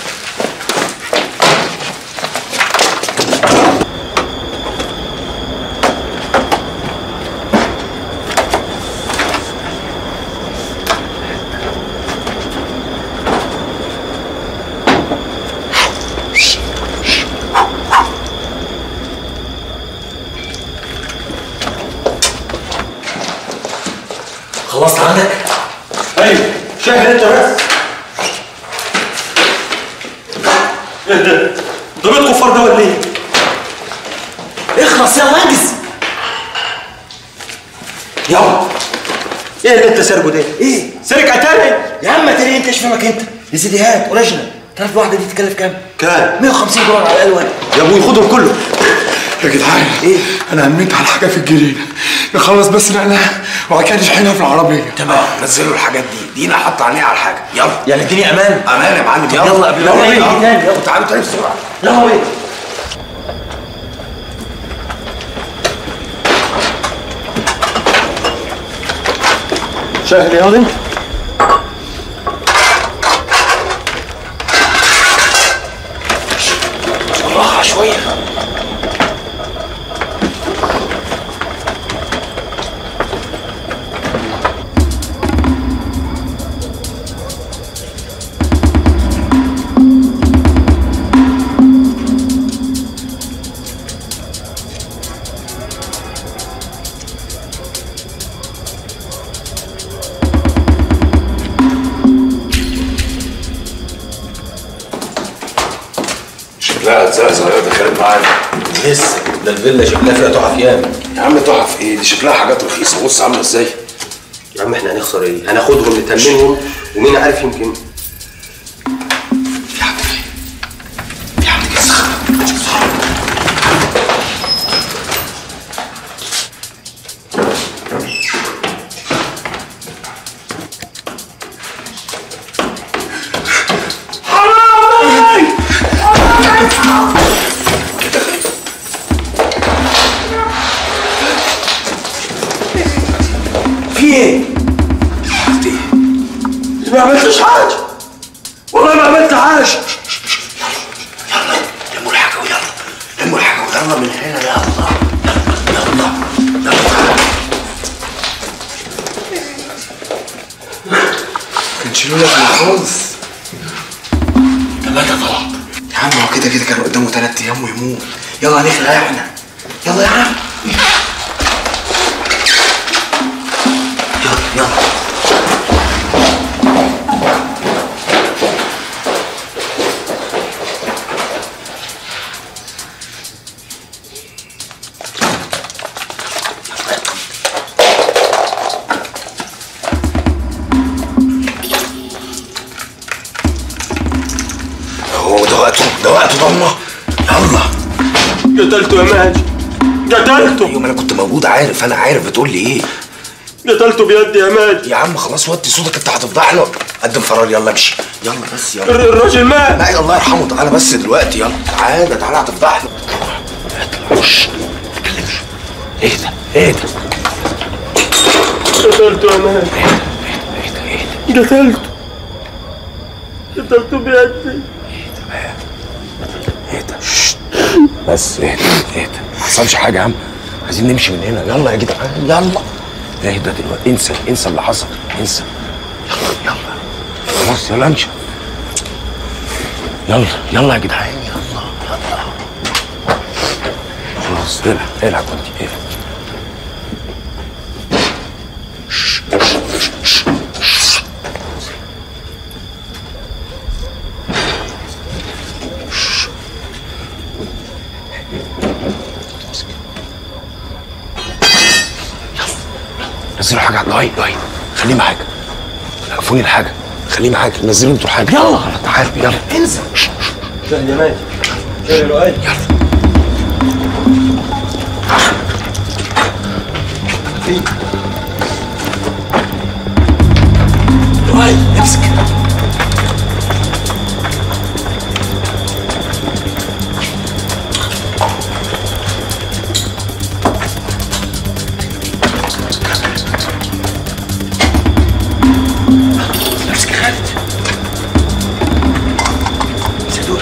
خلصت عندك؟ ايوه شاهد انت بس ايه ده؟ ده بيت كفار ده ولا ايه؟ اخلص يلا انجز يلا ايه اللي انت سارقه ده؟ ايه؟ سرقة تاني؟ يا عم تاني انت ايش فهمك انت؟ دي سيديهات اوريجينال تعرف الواحدة دي تتكلف كام؟ كام؟ 150 دولار على الاقل واحد يا ابوي خدهم كله يا جدعان ايه انا امنت على حاجه في الجنينه نخلص بس نقلها وبعد كده نشحنها في العربيه تمام نزلوا الحاجات دي دينا حط عينيها على الحاجة يلا يعني الدنيا امان امان يا معلم طب يلا يلا قبل ما يلا نيجي بينا. تاني، يلا. تعالوا تعالوا بسرعة يلا بينا شاهد يا واد انت بالراحة شوية خارب معانا لسه ده الفيلا شكلها فيها تحف ياما يا عم تحف ايه دي شكلها حاجات رخيصه بص عامله ازاي يا عم احنا هنخسر ايه؟ هناخدهم نتمنهم ومين عارف يمكن في ايه؟ ما عملتش حاجه والله ما عملت حاجه لموا الحاجه ويلا لموا الحاجه ويلا من هنا يلا يلا يلا نشيلوا لك خالص ثلاثة طلب يا عم هو كده كده كان قدامه ثلاث ايام ويموت يلا نخلع احنا يلا يا عم يلا يلا هو ده وقته ده وقته ضمه يلا قتلته يا ماجد قتلته ايوه ما انا كنت موجود عارف انا عارف بتقول لي ايه قتلته بيدي يا ماجد يا عم خلاص وطي صوتك انت هتفضح له قدم فرار يلا امشي يلا بس يلا الر- الراجل مات لا الله يرحمه تعالى بس دلوقتي يلا تعالى تعالى هتفضح له اطلع وش ما تتكلمش ايه ده ايه ده قتلته يا ماجد قتلته قتلته بيدي بس اهدى اهدى ما حصلش حاجه يا عم عايزين نمشي من هنا يلا يا جدعان يلا اهدى دلوقتي انسى انسى اللي حصل انسى يلا يلا خلاص يلا امشي يلا يلا يا جدعان يلا يلا خلاص العب العب وانت العب نزلوا حاجه لؤي لؤي خليه معاك وقفوني الحاجه خليه معاك نزلوا انتوا الحاجه يلا تعالوا يلا انزل سهل يا ماجد سهل يا لؤي لؤي امسك امسك يا خالد زيدون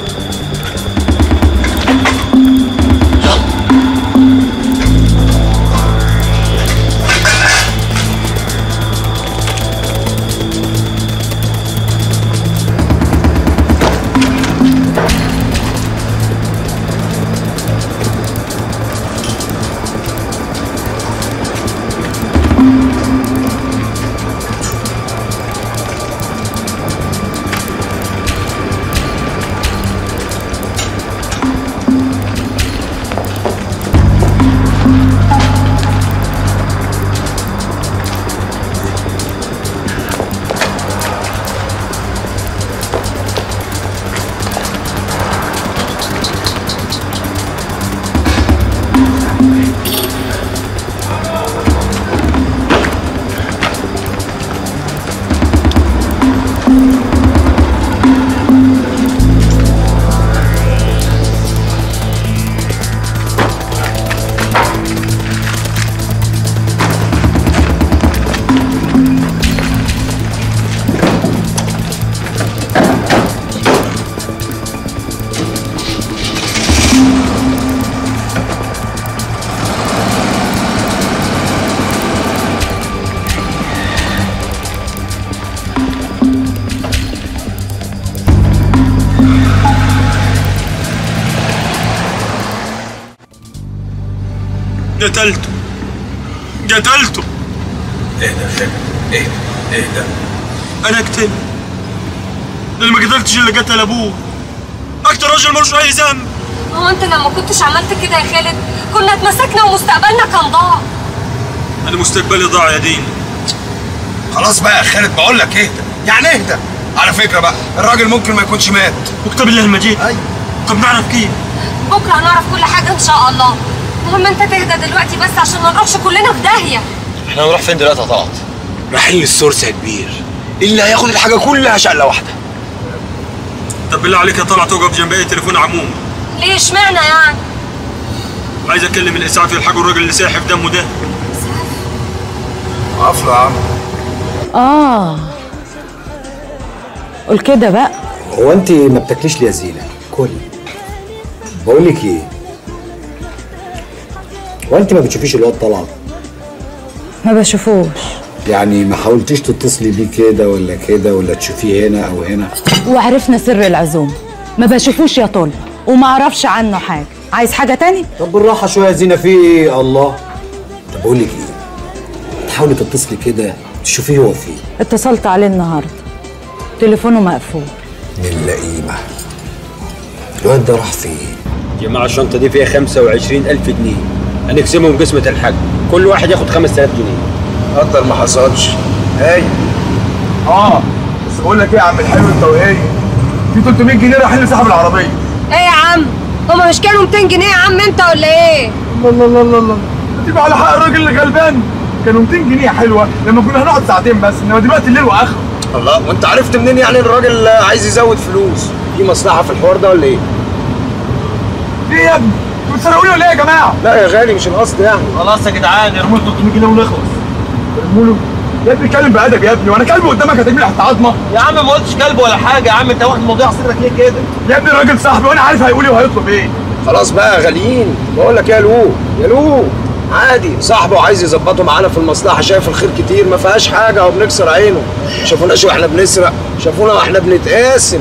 قتلته قتلته اهدى يا خالد اهدى اهدى انا قتلت انا ما قتلتش اللي قتل ابوه اكتر راجل ملوش اي ذنب هو انت لما كنتش عملت كده يا خالد كنا اتمسكنا ومستقبلنا كان ضاع انا مستقبلي ضاع يا دين خلاص بقى يا خالد بقول لك اهدى يعني اهدى على فكره بقى الراجل ممكن ما يكونش مات وكتاب الله المجيد ايوه طب نعرف كيف بكره هنعرف كل حاجه ان شاء الله المهم انت تهدى دلوقتي بس عشان ما نروحش كلنا في داهيه احنا هنروح فين دلوقتي يا طلعت؟ رايحين للسورس يا كبير اللي هياخد الحاجه كلها شقله واحده طب بالله عليك يا طلعت توقف جنب اي تليفون عموم ليه اشمعنى يعني عايز اكلم الاسعاف يلحقوا الراجل اللي ساحب دمه ده عفوا يا عم اه قول كده بقى هو انت ما بتاكليش لي يا زينه كلي بقول لك ايه هو انت ما بتشوفيش الواد طلعت ما بشوفوش يعني ما حاولتيش تتصلي بيه كده ولا كده ولا تشوفيه هنا او هنا وعرفنا سر العزوم ما بشوفوش يا طول وما اعرفش عنه حاجه عايز حاجه تاني طب بالراحه شويه يا زينه في ايه الله طب بقول لك ايه تحاولي تتصلي كده تشوفيه هو فين اتصلت عليه النهارده تليفونه مقفول من لئيمه الواد ده راح فين جماعة الشنطة دي فيها 25000 جنيه هنقسمهم قسمة الحج كل واحد ياخد 5000 جنيه قدر ما حصلش هاي اه بس بقول لك ايه يا عم الحلو انت وهي في 300 جنيه رايحين لصاحب العربيه ايه يا عم هما مش كانوا 200 جنيه يا عم انت ولا ايه الله الله الله الله تبقى على حق الراجل اللي غلبان كانوا 200 جنيه حلوه لما كنا هنقعد ساعتين بس انما دلوقتي الليل واخره الله وانت عرفت منين يعني الراجل عايز يزود فلوس في مصلحة في الحوار ده ولا ايه؟ ايه يا ابني انتوا بتسرقوني ولا ايه يا جماعه لا يا غالي مش القصد يعني خلاص يا جدعان ارموا 300 جنيه ونخلص ارموا له يا ابني اتكلم بادب يا ابني وانا كلب قدامك هتجيب لي حتى عظمه يا عم ما قلتش كلب ولا حاجه يا عم انت واخد موضوع صدرك ليه كده يا ابني الراجل صاحبي وانا عارف هيقول ايه وهيطلب ايه خلاص بقى غاليين بقول لك يا لو يا لو عادي صاحبه عايز يظبطه معانا في المصلحه شايف الخير كتير ما فيهاش حاجه او بنكسر عينه شافوناش واحنا بنسرق شافونا واحنا بنتقاسم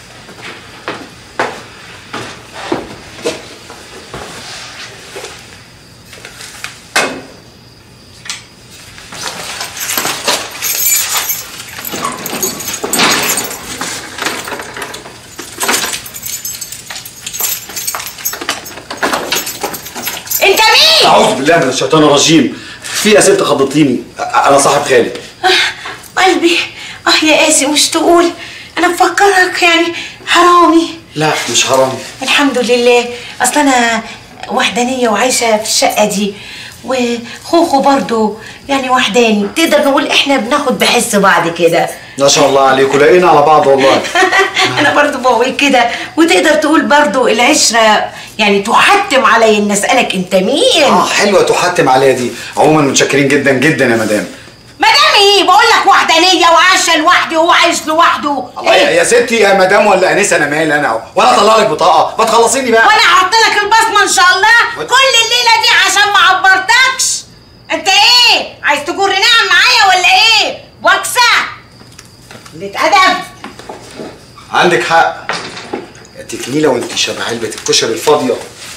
انت مين؟ اعوذ بالله من الشيطان الرجيم في اسئله خضتيني انا صاحب خالد قلبي اه يا قاسي مش تقول انا مفكرك يعني حرامي لا مش حرام الحمد لله اصل انا وحدانيه وعايشه في الشقه دي وخوخو برضو يعني وحداني تقدر نقول احنا بناخد بحس بعض كده ما شاء الله عليكم لاقيين على بعض والله انا برضو بقول كده وتقدر تقول برضو العشره يعني تحتم علي ان اسالك انت مين اه حلوه تحتم عليا دي عموما متشكرين جدا جدا يا مدام مدام ايه بقول لك وحدانيه وعايشه لوحدي وهو عايش لوحده الله يا يا ستي يا مدام ولا انسه انا مالي انا وانا اطلع لك بطاقه ما تخلصيني بقى وانا هحط لك البصمه ان شاء الله كل الليله دي عشان ما عبرتكش انت ايه عايز تجر نعم معايا ولا ايه وكسه قلة ادب عندك حق يا تكنيله وانت شبه علبه الكشري الفاضيه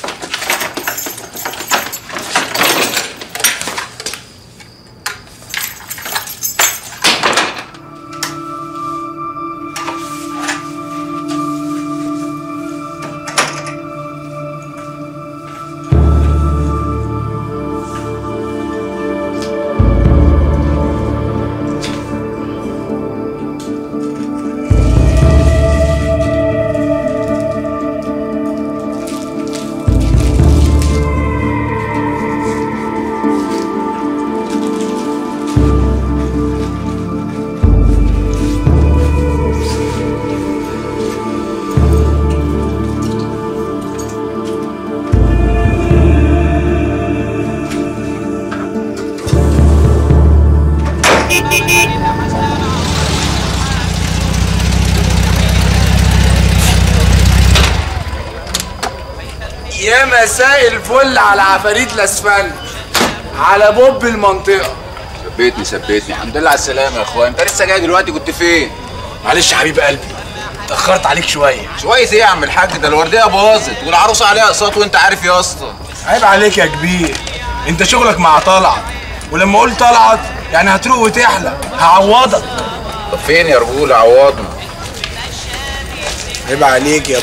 يا مساء الفل على عفاريت الاسفلت على بوب المنطقه ثبتني ثبتني الحمد لله على السلامه يا اخويا انت لسه جاي دلوقتي كنت فين معلش يا حبيب قلبي اتاخرت عليك شويه شويه ايه يا عم الحاج ده الورديه باظت والعروسه عليها اقساط وانت عارف يا اسطى عيب عليك يا كبير انت شغلك مع طلعت ولما قلت طلعت يعني هتروق وتحلى هعوضك طب فين يا رجوله عوضنا عيب عليك يا بوب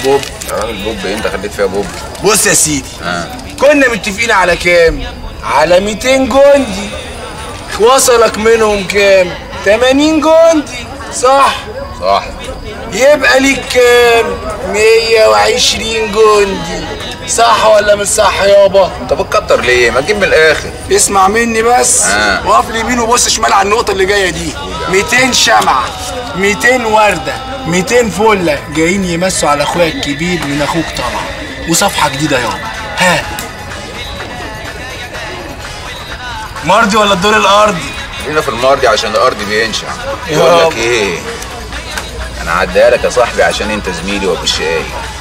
يا راجل بوب انت خليت فيها بوب بص يا سيدي اه كنا متفقين على كام على 200 جندي وصلك منهم كام 80 جندي صح صح يبقى ليك كام 120 جندي صح ولا مش صح يابا انت بتكتر ليه ما تجيب من الاخر اسمع مني بس آه. وقف لي يمين وبص شمال على النقطة اللي جاية دي 200 شمعة 200 وردة 200 فلة جايين يمسوا على اخويا الكبير من اخوك طبعا وصفحة جديدة يابا ها مرضي ولا الدور الارضي خلينا في المرضي عشان الارض بينشع يا بقول رب. لك ايه انا هعديها لك يا صاحبي عشان انت زميلي وابو الشقاي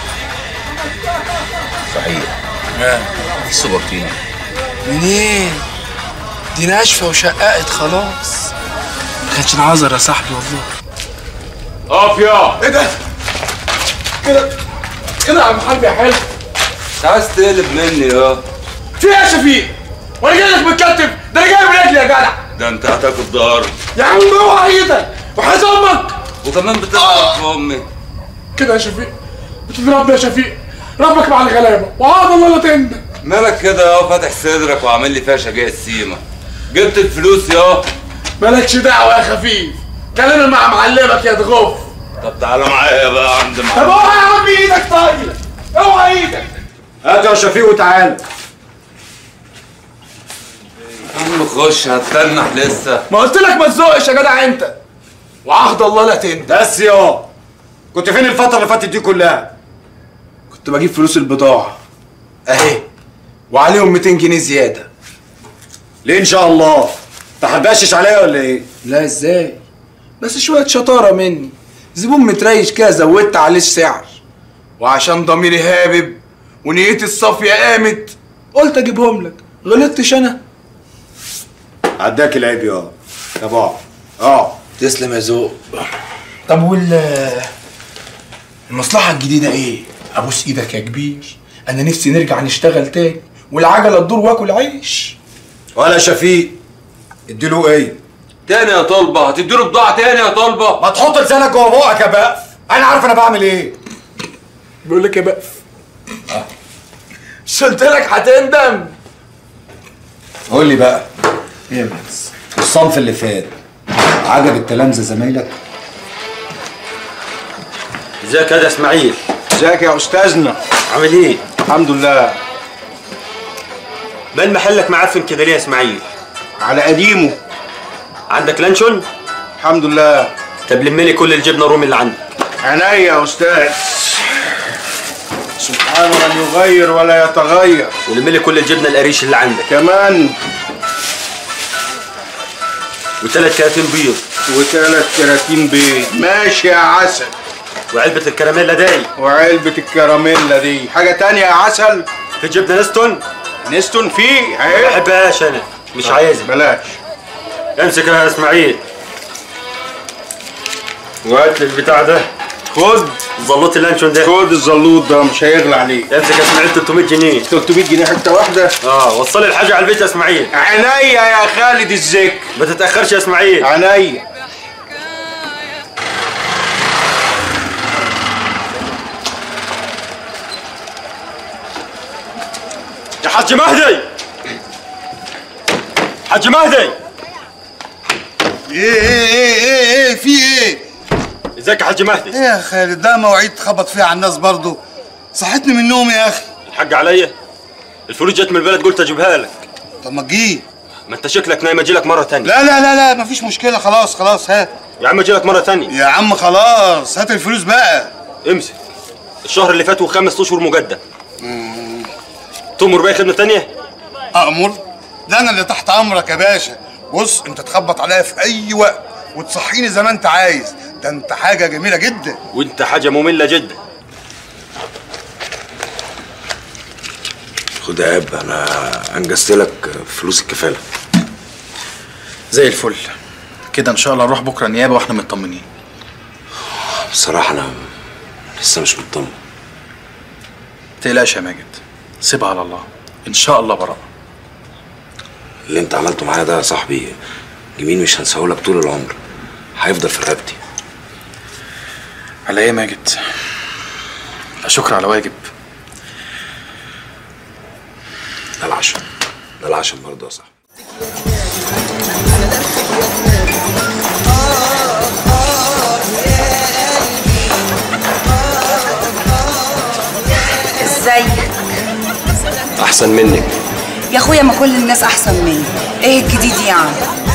صحيح السوبر تيم منين دي ناشفة وشققت خلاص ما كانش نعذر يا صاحبي والله اقف يا ايه ده؟ كده كده يا عم حربي يا حلو انت عايز تقلب مني يا في ايه يا شفيق؟ وانا جاي لك متكتف ده انا جاي برجلي يا جدع ده انت هتاكل ضهر يا عم اوعى ايدك وحاز امك وكمان بتضرب في امي كده يا شفيق بتضربني يا شفيق ربك مع الغلابه وعاد الله لا تندم مالك كده يا فاتح صدرك وعامل لي فيها شجاع السيمه جبت الفلوس يا مالكش دعوه يا خفيف كلام مع معلمك يا دغوف طب تعالى معايا بقى عند طب معلم اوعى يا عم ايدك طيب اوعى ايدك هات يا شفيق وتعالى يا عم خش هتتنح لسه ما قلت لك ما تزقش يا جدع انت وعهد الله لا تندم بس يا كنت فين الفترة اللي فاتت دي كلها؟ كنت بجيب فلوس البضاعة اهي وعليهم 200 جنيه زيادة ليه ان شاء الله؟ تحبشش عليا ولا ايه؟ لا ازاي بس شوية شطارة مني زبون متريش كده زودت عليه السعر وعشان ضميري هابب ونيتي الصافية قامت قلت اجيبهم لك غلطتش انا عداك العيب يا طب اقعد اقعد تسلم يا ذوق طب وال المصلحة الجديدة ايه؟ ابوس ايدك يا كبير انا نفسي نرجع نشتغل تاني والعجلة تدور واكل عيش ولا شفيق اديله ايه؟ تاني يا طلبه هتديله بضاعه تاني يا طلبه ما تحط لسانك جوه بقك يا بقف انا عارف انا بعمل ايه بيقول لك يا بقف مش قلت لك هتندم قول لي بقى ايه يا مهندس الصنف اللي فات عجب التلامذة زمايلك؟ ازيك يا اسماعيل ازيك يا استاذنا عامل ايه الحمد لله مال محلك معفن كده ليه يا اسماعيل على قديمه عندك لانشون الحمد لله طب لم لي كل الجبنه الرومي اللي عندك عينيا يا استاذ سبحان من يغير ولا يتغير ولم لي كل الجبنه القريش اللي عندك كمان وثلاث كراتين بيض وثلاث كراتين بيض ماشي يا عسل وعلبه الكراميلا داي وعلبة الكراميلا دي حاجة تانية يا عسل في جبنه نستون نستون فيه ما اهي بحبهاش انا مش عايزها بلاش امسك يا اسماعيل وهات لي البتاع ده خد زلوط اللانشون ده خد الزلوط ده مش هيغلى عليك امسك يا اسماعيل 300 جنيه 300 جنيه حتة واحدة اه وصل لي الحاجه على البيت يا اسماعيل عينيا يا خالد الذكر ما تتاخرش يا اسماعيل عينيا يا حاج مهدي حاج مهدي ايه ايه ايه ايه ايه في ايه؟ ازيك يا حاج مهدي ايه يا خالد ده مواعيد تخبط فيها على الناس برضه صحتني من النوم يا اخي الحاج عليا الفلوس جت من البلد قلت اجيبها لك طب ما تجي ما انت شكلك نايم اجي لك مره ثانيه لا لا لا لا مفيش مشكله خلاص خلاص هات يا عم اجي لك مره ثانيه يا عم خلاص هات الفلوس بقى امسك الشهر اللي فات وخمس اشهر مجدد تؤمر بأي خدمه ثانيه امر ده انا اللي تحت امرك يا باشا بص انت تخبط عليا في اي وقت وتصحيني زي ما انت عايز ده انت حاجه جميله جدا وانت حاجه ممله جدا خد يا اب انا انجزت لك فلوس الكفاله زي الفل كده ان شاء الله نروح بكره نيابه واحنا مطمنين بصراحه انا لسه مش مطمن تقلقش يا ماجد سيبها على الله ان شاء الله براءه اللي انت عملته معايا ده يا صاحبي جميل مش هنساهولك طول العمر هيفضل في رقبتي على ايه يا ماجد شكر على واجب ده العشم ده العشم برضه يا صاحبي ازيك احسن منك يا اخويا ما كل الناس احسن مني ايه الجديد يعني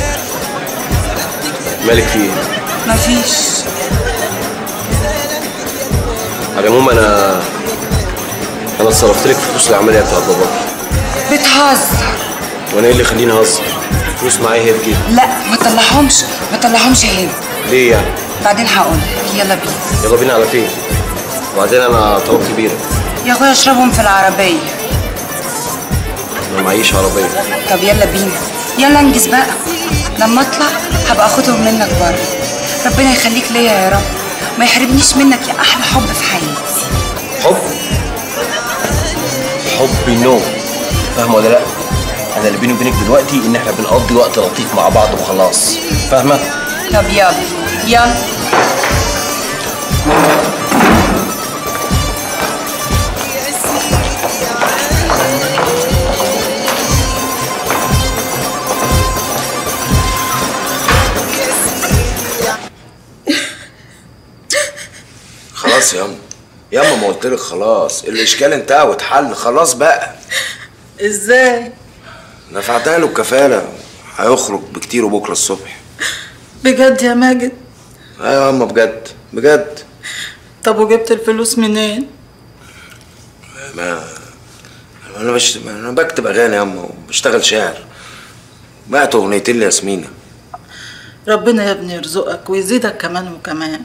مالك فيه مفيش على العموم انا انا صرفت لك فلوس العمليه بتاعت باباك بتهزر وانا ايه اللي يخليني اهزر فلوس معايا هي بجيبي لا ما تطلعهمش ما تطلعهمش هنا ليه يعني بعدين هقول يلا بينا يلا بينا على فين وبعدين انا طلبت بيرة يا اخويا اشربهم في العربيه انا معيش عربيه طب يلا بينا يلا انجز بقى لما اطلع هبقى اخدهم منك بره ربنا يخليك ليا يا رب ما يحرمنيش منك يا احلى حب في حياتي حب حب نو فاهمه ولا لا انا اللي بيني وبينك دلوقتي ان احنا بنقضي وقت لطيف مع بعض وخلاص فاهمه طب يلا يلا خلاص ياما ياما ما قلت لك خلاص الاشكال انتهى واتحل خلاص بقى ازاي دفعتها له الكفاله هيخرج بكتير وبكره الصبح بجد يا ماجد ايوه ياما بجد بجد طب وجبت الفلوس منين ما انا بش... انا بكتب اغاني ياما وبشتغل شاعر بعت اغنيتين لياسمينة ربنا يا ابني يرزقك ويزيدك كمان وكمان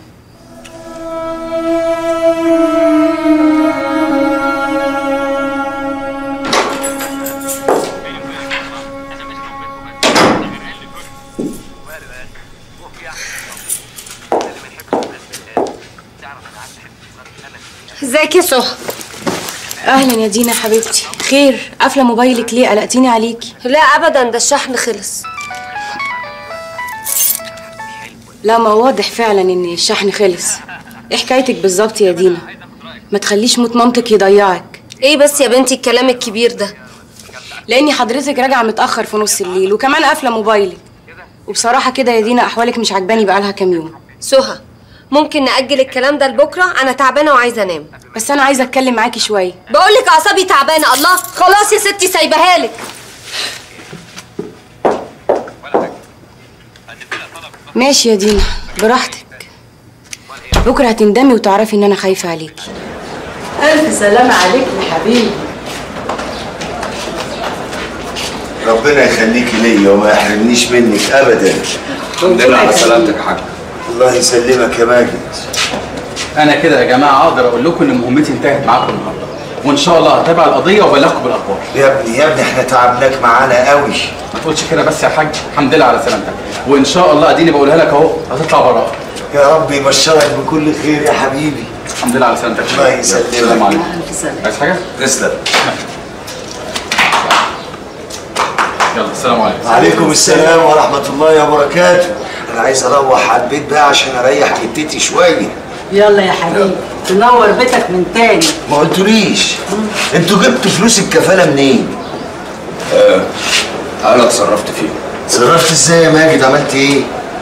ازيك يا سهى اهلا يا دينا حبيبتي خير قافله موبايلك ليه قلقتيني عليكي لا ابدا ده الشحن خلص لا ما واضح فعلا ان الشحن خلص ايه حكايتك بالظبط يا دينا ما تخليش موت مامتك يضيعك ايه بس يا بنتي الكلام الكبير ده لاني حضرتك راجعه متاخر في نص الليل وكمان قافله موبايلك وبصراحه كده يا دينا احوالك مش عجباني بقالها كام يوم سهى ممكن نأجل الكلام ده لبكره انا تعبانه وعايزه انام بس انا عايزه اتكلم معاكي شويه بقول لك اعصابي تعبانه الله خلاص يا ستي سايبها لك ماشي يا دينا براحتك بكره هتندمي وتعرفي ان انا خايفه عليكي الف سلامه عليك يا حبيبي ربنا يخليكي ليا وما يحرمنيش منك ابدا الحمد لله على سلامتك يا حاج الله يسلمك يا ماجد انا كده يا جماعه اقدر اقول لكم ان مهمتي انتهت معاكم النهارده وان شاء الله هتابع القضيه وابلغكم بالاخبار يا ابني يا ابني احنا تعبناك معانا قوي ما تقولش كده بس يا حاج الحمد لله على سلامتك وان شاء الله اديني بقولها لك اهو هتطلع براءه يا رب يبشرك بكل خير يا حبيبي الحمد لله على سلامتك الله يسلمك السلام عليكم عايز حاجه تسلم يلا السلام عليكم وعليكم السلام ورحمة الله وبركاته أنا عايز أروح على البيت بقى عشان أريح جدتي شوية يلا يا حبيبي تنور بيتك من تاني ما قلتوليش انتوا جبتوا فلوس الكفالة منين؟ آه انا اتصرفت فيهم اتصرفت ازاي يا ماجد عملت ايه؟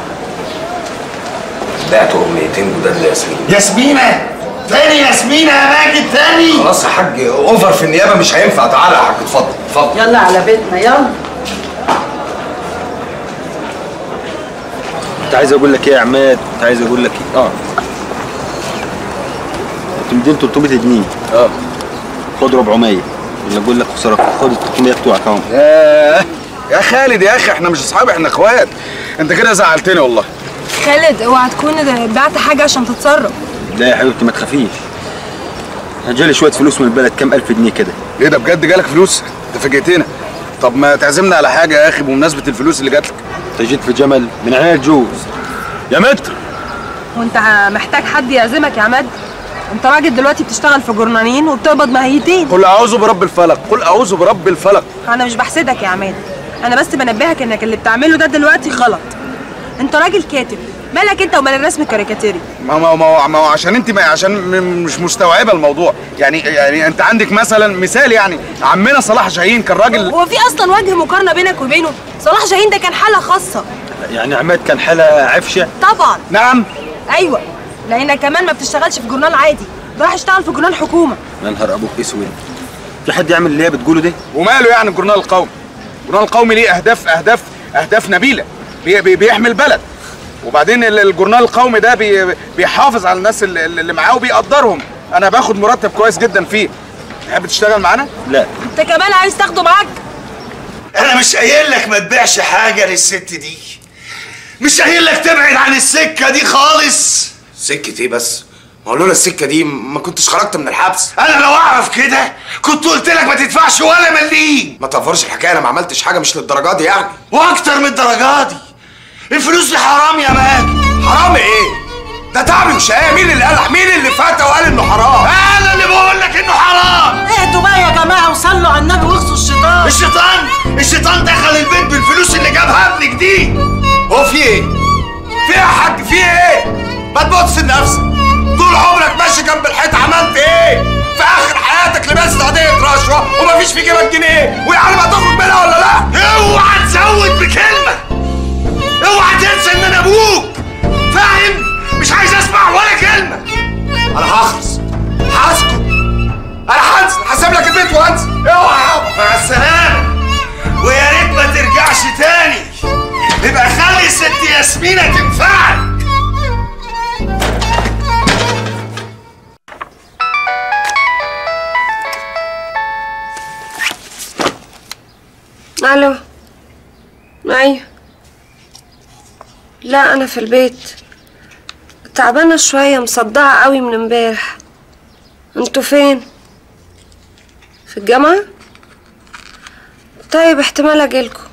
بعت اغنيتين جداد لياسمين ياسمينة تاني ياسمينة يا ماجد تاني خلاص يا حاج اوفر في النيابه مش هينفع تعالى يا حاج اتفضل اتفضل يلا على بيتنا يلا كنت عايز اقول لك ايه يا عماد كنت عايز اقول لك ايه اه كنت مدين 300 جنيه اه خد 400 ولا اقول لك خساره خد ال 300 بتوعك اهو ياه يا خالد يا اخي احنا مش اصحاب احنا اخوات انت كده زعلتني والله خالد اوعى تكون بعت حاجه عشان تتصرف لا يا حبيبتي ما تخافيش هجالي شويه فلوس من البلد كام الف جنيه كده ايه ده بجد جالك فلوس انت فاجئتنا طب ما تعزمنا على حاجه يا اخي بمناسبه الفلوس اللي جات لك انت جيت في جمل من عيال الجوز يا متر وانت محتاج حد يعزمك يا عماد انت راجل دلوقتي بتشتغل في جرنانين وبتقبض مهيتين قل اعوذ برب الفلق قل اعوذ برب الفلق انا مش بحسدك يا عماد انا بس بنبهك انك اللي بتعمله ده دلوقتي غلط انت راجل كاتب مالك انت ومال الرسم الكاريكاتيري ما ما ما ما هو عشان انت ما عشان م- مش مستوعبه الموضوع يعني يعني انت عندك مثلا مثال يعني عمنا صلاح جاهين كان راجل هو في اصلا وجه مقارنه بينك وبينه صلاح جاهين ده كان حاله خاصه يعني عماد كان حالة عفشة طبعا نعم ايوه لانك كمان ما بتشتغلش في جورنال عادي ده راح يشتغل في جورنال حكومه يا نهار ابوك اسود في حد يعمل اللي هي بتقوله ده وماله يعني الجورنال القومي الجورنال القومي ليه اهداف اهداف اهداف نبيله بي بي بيحمي البلد وبعدين ال- الجورنال القومي ده بي بيحافظ على الناس اللي, اللي معاه وبيقدرهم انا باخد مرتب كويس جدا فيه تحب تشتغل معانا لا انت كمان عايز تاخده معاك انا مش قايل لك ما تبيعش حاجه للست دي مش قايل لك تبعد عن السكه دي خالص سكة ايه بس؟ ما هو لولا السكة دي ما كنتش خرجت من الحبس انا لو اعرف كده كنت قلت لك ما تدفعش ولا مليم ما تفرش الحكاية انا ما عملتش حاجة مش للدرجة دي يعني واكتر من الدرجات دي الفلوس دي حرام يا ماجد حرام ايه؟ ده تعبي وشقاية مين اللي قال مين اللي فتى وقال انه حرام؟ انا اللي بقول لك انه حرام اهدوا بقى يا جماعه وصلوا على النبي واغسوا الشيطان الشيطان الشيطان دخل البيت بالفلوس اللي جابها ابنك دي هو في ايه؟ في ايه يا حاج في ايه؟ ما تبص لنفسك طول عمرك ماشي جنب الحيط عملت ايه؟ في اخر حياتك لبست قضية رشوة ومفيش في جيبك جنيه ويعني ما تخرج منها ولا لا؟ اوعى تزود بكلمه اوعى تنسى ان انا ابوك فاهم مش عايز اسمع ولا كلمه انا هخلص هسكت انا هنزل هسيب لك البيت وانزل اوعى يابا مع السلامه ويا ريت ما ترجعش تاني يبقى خلي ست ياسمينة تنفعك الو ايوه لا انا في البيت تعبانه شويه مصدعه قوي من امبارح انتوا فين في الجامعه طيب احتمال اجيلكوا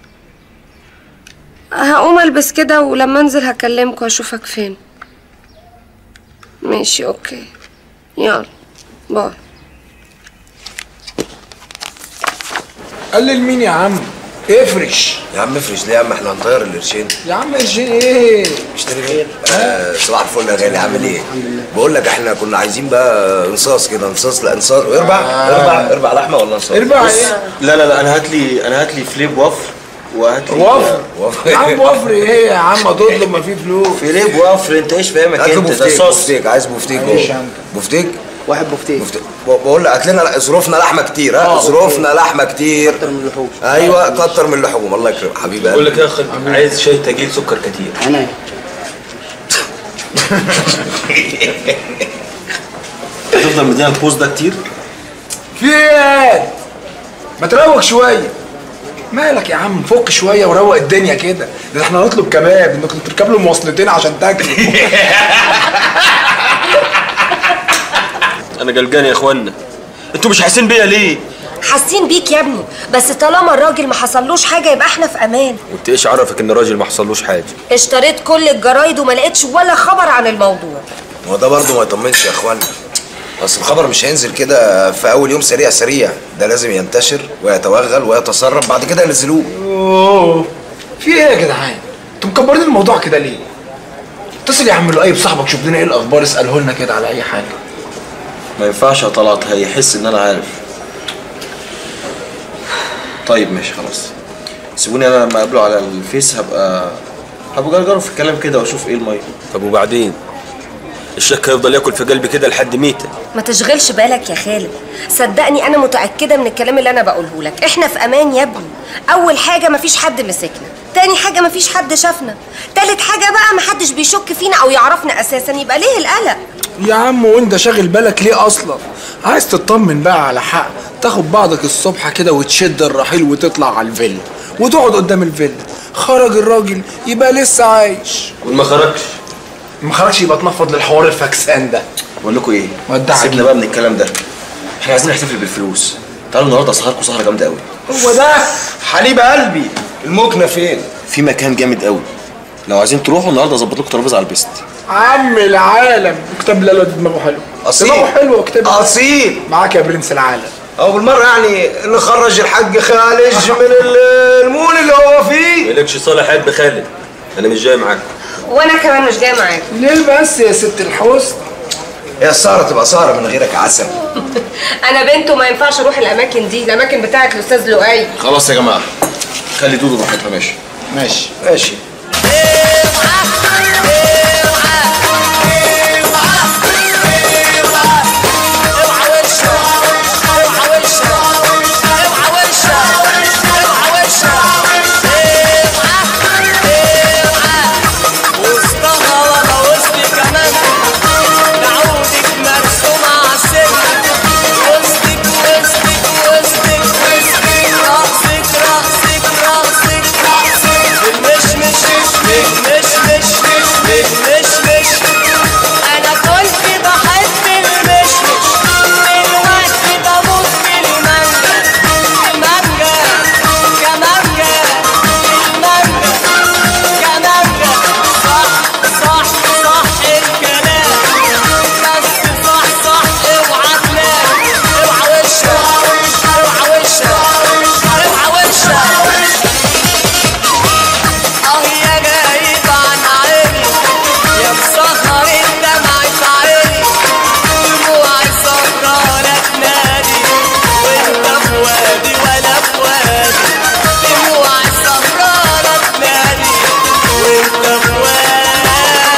هقوم البس كده ولما انزل هكلمكوا اشوفك فين ماشي اوكي يلا باي قلل مين يا عم افرش يا عم افرش ليه يا عم احنا هنطير القرشين يا عم قرشين ايه اشتري ايه؟ آه صباح الفل يا غالي عامل ايه؟ بقول لك احنا كنا عايزين بقى انصاص كده انصاص لا انصاص اربع اربع اربع لحمه ولا انصاص؟ اربع بص، ايه؟ لا لا لا انا هات لي انا هات لي فليب وفر وهات لي وفر يا عم وفر ايه يا عم تطلب ما فيه فلوس فليب وفر انت ايش فاهمك هات له انت ده بفتيك صوص بفتيك عايز بفتيك معلش هو. يا عم. بفتيك؟ واحد بفتيك ب- بقول لك هات لنا ظروفنا لحمه كتير ها آه، ظروفنا لحمه كتير كتر من اللحوم ايوه كتر من اللحوم الله يكرمك حبيبي بقول قلبي لك يا اخي عايز شاي تجيل سكر كتير انا هتفضل مدينا البوز ده كتير في ايه ما تروق شويه مالك يا عم فك شويه وروق الدنيا كده ده احنا هنطلب كباب انك تركب له مواصلتين عشان تاكل انا قلقان يا اخوانا انتوا مش حاسين بيا ليه حاسين بيك يا ابني بس طالما الراجل ما حصلوش حاجه يبقى احنا في امان وانت ايش عرفك ان الراجل ما حصلوش حاجه اشتريت كل الجرايد وما لقيتش ولا خبر عن الموضوع هو ده برضه ما يطمنش يا اخوانا اصل الخبر مش هينزل كده في اول يوم سريع سريع ده لازم ينتشر ويتوغل ويتسرب بعد كده ينزلوه اوه في ايه يا جدعان انتوا مكبرين الموضوع كده ليه اتصل يا عم لؤي بصاحبك شوف لنا ايه الاخبار اساله لنا كده على اي حاجه ما ينفعش يا طلعت هيحس ان انا عارف طيب ماشي خلاص سيبوني انا لما اقابله على الفيس هبقى هبقى جرجره في الكلام كده واشوف ايه الميه طب وبعدين الشك هيفضل ياكل في قلبي كده لحد ميتة ما تشغلش بالك يا خالد صدقني انا متاكده من الكلام اللي انا بقوله لك احنا في امان يا ابني اول حاجه مفيش حد مسكنا تاني حاجه مفيش حد شافنا تالت حاجه بقى محدش بيشك فينا او يعرفنا اساسا يبقى ليه القلق يا عم وانت شاغل بالك ليه اصلا عايز تطمن بقى على حق تاخد بعضك الصبح كده وتشد الرحيل وتطلع على الفيلا وتقعد قدام الفيلا خرج الراجل يبقى لسه عايش وما خرجش ما خرجش يبقى اتنفض للحوار الفاكسان ده بقول لكم ايه ودع سيبنا عجيب. بقى من الكلام ده احنا عايزين نحتفل بالفلوس تعالوا النهارده اسهركم سهره جامده قوي هو ده حليب قلبي المكنه فين في مكان جامد قوي لو عايزين تروحوا النهارده اظبط لكم ترابيزه على البيست عم العالم كتاب لالا دماغه حلو أصيل. دماغه حلو كتاب اصيل معاك يا برنس العالم او بالمره يعني نخرج الحاج خالد من ال- المول اللي هو فيه مالكش صالح قلب خالد انا مش جاي معاكم وانا كمان مش جايه معاك ليه بس يا ست الحسن هي السهرة تبقى سهرة من غيرك عسل انا بنت وما ينفعش اروح الاماكن دي الاماكن بتاعت الاستاذ لؤي خلاص يا جماعه خلي دودو براحتها ماشي ماشي ماشي انا كنت بحب المشمش دلوقتي بموت في المانجا مانجا كمانجا المانجا كمانجا صح صح صح الكلام بس صح صح اوعى تنام اوعى وشك اوعى وشك اوعى وشك اه يا غايب عن عيني يا مسهر الدمع في عيني دموعي سهرانة تنادي وانت في وادي ولا في وادي دموعي سهرانة تنادي وانت في وادي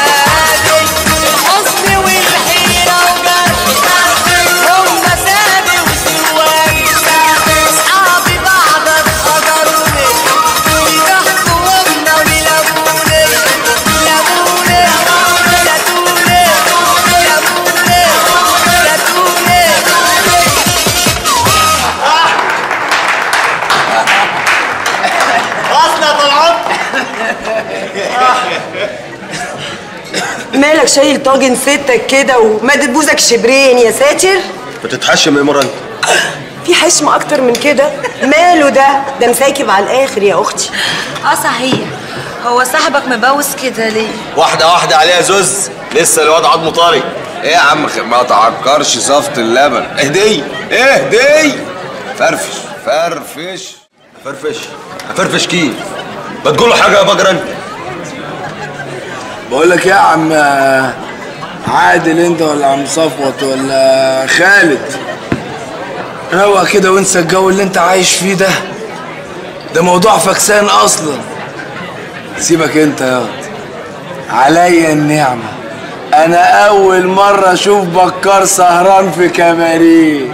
الحزن والحيرة وجرحي هم سابي وسواني اصحابي بعدك هجروني يضحكوا ومنا ويلاموني يلاموني شاتوني يلاموني شاتوني اصلا طلعت مالك شايل طاجن ستك كده ومادد بوزك شبرين يا ساتر بتتحشم ايه مره انت في حشم اكتر من كده ماله ده ده مساكب على الاخر يا اختي اه صحيح هو صاحبك مبوس كده ليه واحده واحده عليها زوز لسه الواد عضمه طري ايه يا عم خ- ما تعكرش صفت اللبن اهدي اهدي فرفش فرفش فرفش فرفش كيف ما تقول له حاجه يا بجر انت بقول لك يا عم عادل انت ولا عم صفوت ولا خالد روق كده وانسى الجو اللي انت عايش فيه ده ده موضوع فكسان اصلا سيبك انت ياض عليا النعمة انا اول مرة اشوف بكار سهران في كباريه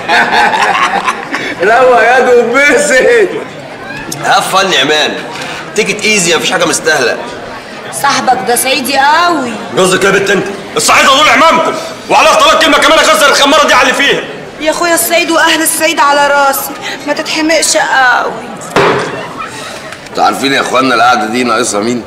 روق يا دبست هاف فن يا مان تيكت ايزي مفيش حاجه مستاهله صاحبك ده صعيدي قوي جوزك يا بنت انت الصعيده دول عمامكم وعلى طلاق كلمه كمان اخسر الخماره دي على اللي فيها يا اخويا الصعيد واهل الصعيد على راسي ما تتحمقش قوي انتوا عارفين يا اخوانا القعده دي ناقصها مين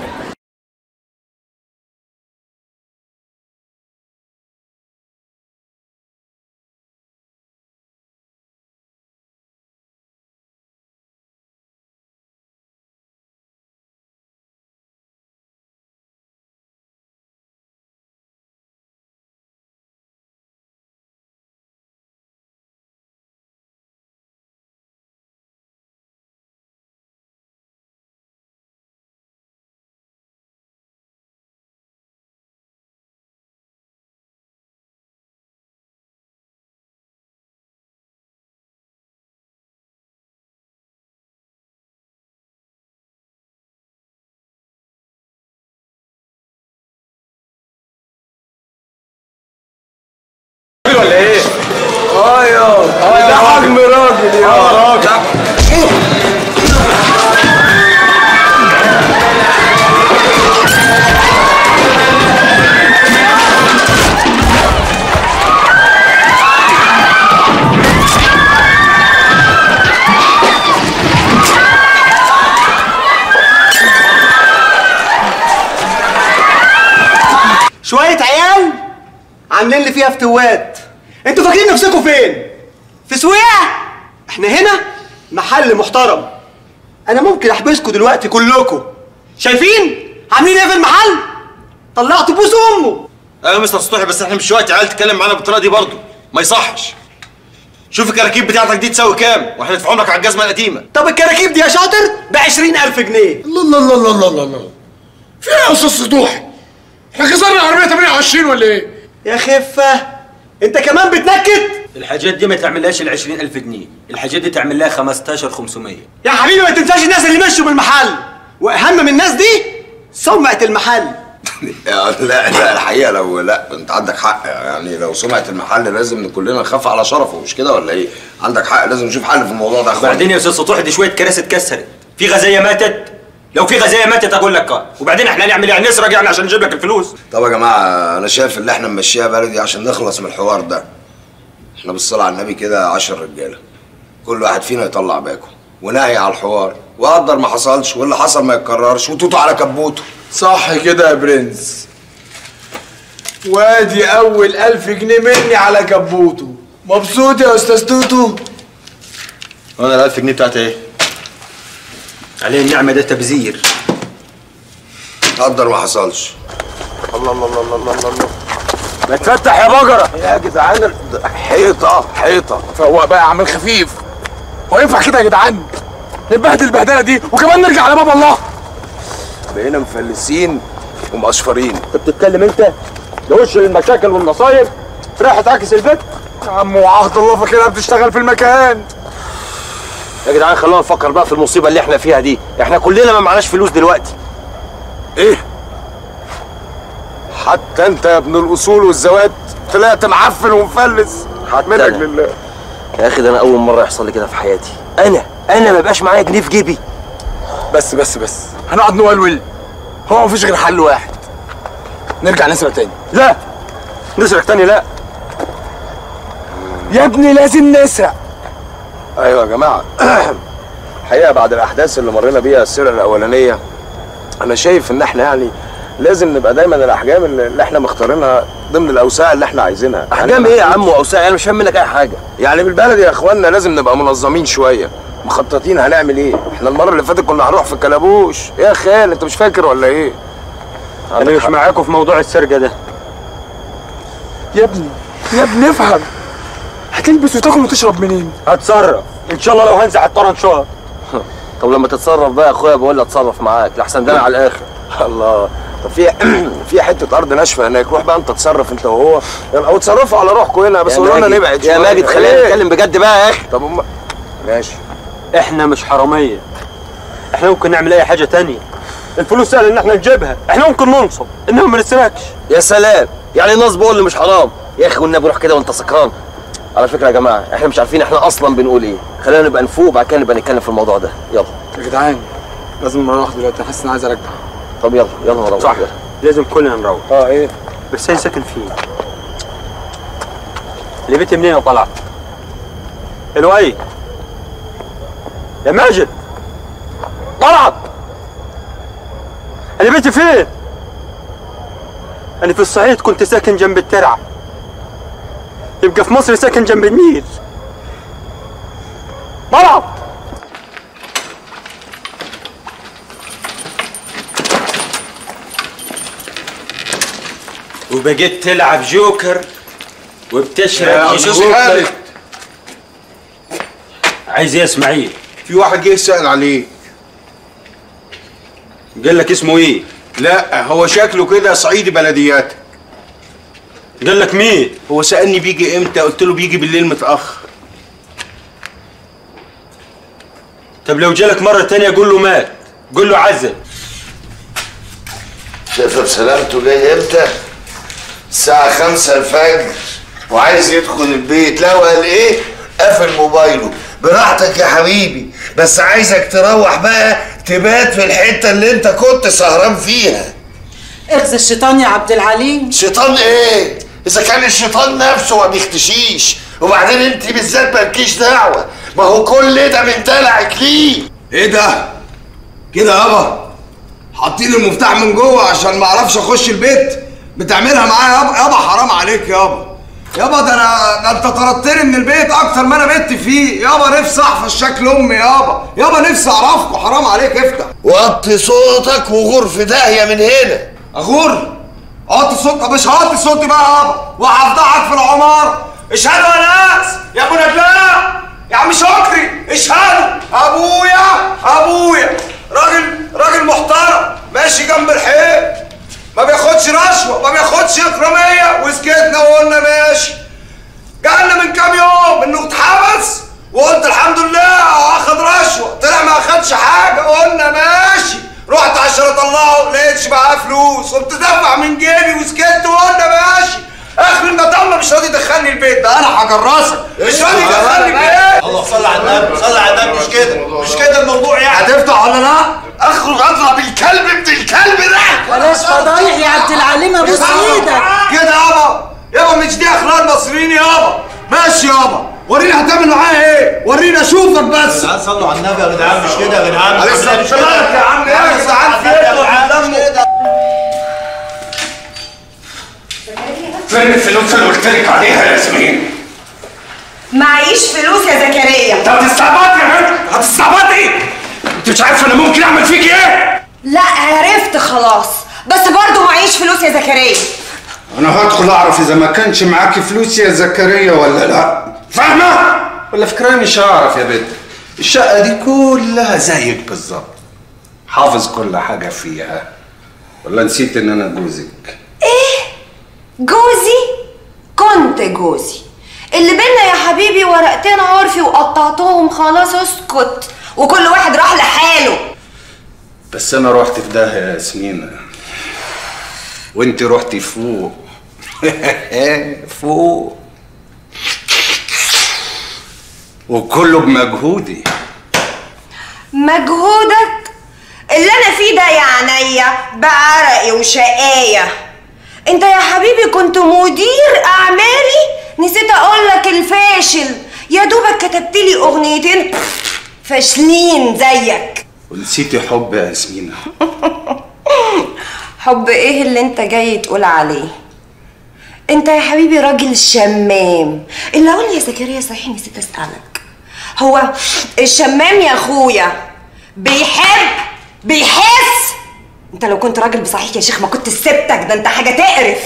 ولا ايه؟ اه يا ده حجم راجل يا اه راجل شوية عيال عاملين لي فيها فتوات انتوا فاكرين نفسكم فين؟ في سويع؟ احنا هنا محل محترم انا ممكن احبسكم دلوقتي كلكم شايفين؟ عاملين ايه في المحل؟ طلعتوا بوس امه ايوه يا مستر سطوحي بس احنا مش وقت عيال تتكلم معانا بالطريقه دي برضه ما يصحش شوف الكراكيب بتاعتك دي تساوي كام واحنا ندفعهم لك على الجزمه القديمه طب الكراكيب دي يا شاطر ب 20000 جنيه الله الله الله الله الله الله في ايه يا استاذ سطوحي احنا كسرنا العربيه 28 ولا ايه؟ يا خفه انت كمان بتنكد الحاجات دي ما تعملهاش ال 20000 جنيه الحاجات دي تعمل لها 15500 يا حبيبي ما تنساش الناس اللي مشوا من المحل واهم من الناس دي سمعه المحل لا لا الحقيقه لو لا انت عندك حق يعني لو سمعه المحل لازم كلنا نخاف على شرفه مش كده ولا ايه؟ عندك حق لازم نشوف حل في الموضوع ده يا اخوان بعدين يا استاذ سطوح دي شويه كراسي اتكسرت في غزايه ماتت لو في غزايه ماتت اقول لك اه وبعدين احنا هنعمل ايه نسرق يعني عشان نجيب لك الفلوس طب يا جماعه انا شايف ان احنا نمشيها بلدي عشان نخلص من الحوار ده احنا بالصلاه على النبي كده 10 رجاله كل واحد فينا يطلع باكو ونهي على الحوار وقدر ما حصلش واللي حصل ما يتكررش وتوتو على كبوته صح كده يا برنس وادي اول ألف جنيه مني على كبوته مبسوط يا استاذ توتو وانا ال 1000 جنيه بتاعتي ايه؟ عليه النعمه ده تبذير قدر ما حصلش الله الله الله الله الله الله ما تفتح يا بقره يا جدعان حيطه حيطه فهو بقى عامل خفيف هو ينفع كده يا جدعان نبهدل البهدله دي وكمان نرجع على باب الله بقينا مفلسين ومقشفرين انت بتتكلم انت؟ ده وش المشاكل والمصايب رايح تعكس البيت يا عم وعهد الله فاكرها بتشتغل في المكان يا جدعان خلونا نفكر بقى في المصيبه اللي احنا فيها دي احنا كلنا ما معناش فلوس دلوقتي ايه حتى انت يا ابن الاصول والزوات طلعت معفن ومفلس منك أنا. لله يا اخي ده انا اول مره يحصل لي كده في حياتي انا انا ما بقاش معايا جنيه في جيبي بس بس بس هنقعد نولول هو مفيش غير حل واحد نرجع نسرق تاني لا نسرق تاني لا يا ابني لازم نسرق ايوه يا جماعه الحقيقه بعد الاحداث اللي مرينا بيها السيره الاولانيه انا شايف ان احنا يعني لازم نبقى دايما الاحجام اللي اللي احنا مختارينها ضمن الاوساع اللي احنا عايزينها احجام ايه يا عم واوساع انا مش فاهم منك اي حاجه يعني بالبلدي يا اخوانا لازم نبقى منظمين شويه مخططين هنعمل ايه احنا المره اللي فاتت كنا هنروح في الكلابوش يا خال انت مش فاكر ولا ايه انا مش معاكم في موضوع السرقه ده يا ابني يا ابني افهم هتلبس وتاكل وتشرب منين هتصرف ان شاء الله لو هنزع الطرن شهر طب لما تتصرف بقى يا اخويا بقول لك اتصرف معاك لحسن ده أنا على الاخر الله طب في في حته ارض ناشفه هناك روح بقى انت تتصرف انت وهو يعني او تصرفوا على روحكم هنا بس يا قولوا لنا ماجد- نبعد يا شوية. ماجد خلينا إيه؟ نتكلم بجد بقى يا اخي طب هم ماشي احنا مش حراميه احنا ممكن نعمل اي حاجه تانية الفلوس سهل ان احنا نجيبها احنا ممكن ننصب انما ما نسرقش يا سلام يعني النصب هو اللي مش حرام يا اخي والنبي روح كده وانت سكران على فكره يا جماعه احنا مش عارفين احنا اصلا بنقول ايه خلينا نبقى نفوق وبعد كده نبقى نتكلم في الموضوع ده يلا يا جدعان لازم نروح دلوقتي حاسس ان عايز ارجع طب يلا يلا نروح صح لازم كلنا نروح اه ايه بس انا ساكن فين اللي بيتي منين يا طلعت الوي يا ماجد طلعت انا بيتي فين انا في الصعيد كنت ساكن جنب الترعه يبقى في مصر ساكن جنب النيل طلعت وبقيت تلعب جوكر وبتشرب يا أستاذ جوكر. خالد. عايز ايه يا اسماعيل؟ في واحد جه يسأل عليه قال لك اسمه ايه؟ لا هو شكله كده صعيدي بلديات قال لك مين؟ هو سألني بيجي امتى قلت له بيجي بالليل متأخر طب لو جالك مرة تانية قول له مات قول له عزل شايفه بسلامته جاي امتى؟ الساعة خمسة الفجر وعايز يدخل البيت لو قال ايه؟ قفل موبايله براحتك يا حبيبي بس عايزك تروح بقى تبات في الحتة اللي انت كنت سهران فيها اخذ الشيطان يا عبد العليم شيطان ايه؟ اذا كان الشيطان نفسه ما بيختشيش وبعدين انت بالذات مالكيش دعوة ما هو كل ده من دلعك ليه ايه ده؟ كده يابا حاطين المفتاح من جوه عشان ما اعرفش اخش البيت بتعملها معايا يابا يابا حرام عليك يابا يابا ده انا ده انت طردتني من البيت اكتر ما انا بت فيه يابا نفسي احفظ شكل امي يابا يابا نفسي اعرفكم حرام عليك افتح وطي صوتك وغور في داهية من هنا اغور اوطي صوتك مش هوطي صوتي بقى يابا وهفضحك في العمار اشهدوا يا ناس يا ابو نجلاء يا عم شكري اشهدوا ابويا ابويا راجل راجل محترم ماشي جنب الحيط ما بياخدش رشوه لقيتش معاه فلوس قمت دافع من جيبي وسكت وقلنا ماشي اخر المطعم مش راضي يدخلني البيت ده انا هجرسك مش راضي يدخلني البيت الله صل على النبي صل على النبي مش كده مش كده الموضوع يعني هتفتح ولا لا؟ اخرج اضرب الكلب ابن الكلب ده بلاش فضايح يا عبد العليم ابوس كده يابا. ايدك كده يابا يابا مش دي اخلاق المصريين يابا ماشي يابا وريني هتعمل معايا ايه وريني اشوفك بس تعال صلوا على النبي يا جدعان مش كده يا جدعان عليه الصلاة مش والسلام كده. يا عم ايه عليه يا الصلاة سعاد في والسلام ايه يا جدعان، مش كده. فين الفلوس اللي قلت لك عليها يا ياسمين؟ معيش فلوس يا زكريا انت هتستعبطي يا بنت هتستعبطي انت مش عارفه انا ممكن اعمل فيك ايه؟ لا عرفت خلاص بس برضه معيش فلوس يا زكريا انا هدخل اعرف اذا ما كانش معاكي فلوس يا زكريا ولا لا فاهمه ولا فكرة مش هعرف يا بنت الشقه دي كلها زيك بالظبط حافظ كل حاجه فيها ولا نسيت ان انا جوزك جوزي كنت جوزي اللي بينا يا حبيبي ورقتين عرفي وقطعتهم خلاص اسكت وكل واحد راح لحاله بس انا رحت في ده يا ياسمين وانت رحتي فوق فوق وكله بمجهودي مجهودك اللي انا فيه ده يا عينيا بعرقي وشقاية انت يا حبيبي كنت مدير اعمالي نسيت اقول لك الفاشل يا دوبك كتبت لي اغنيتين فاشلين زيك ونسيتي حب يا ياسمين حب ايه اللي انت جاي تقول عليه انت يا حبيبي راجل شمام اللي اقول يا زكريا صحيح نسيت اسالك هو الشمام يا اخويا بيحب بيحس انت لو كنت راجل بصحيح يا شيخ ما كنت سبتك ده انت حاجه تقرف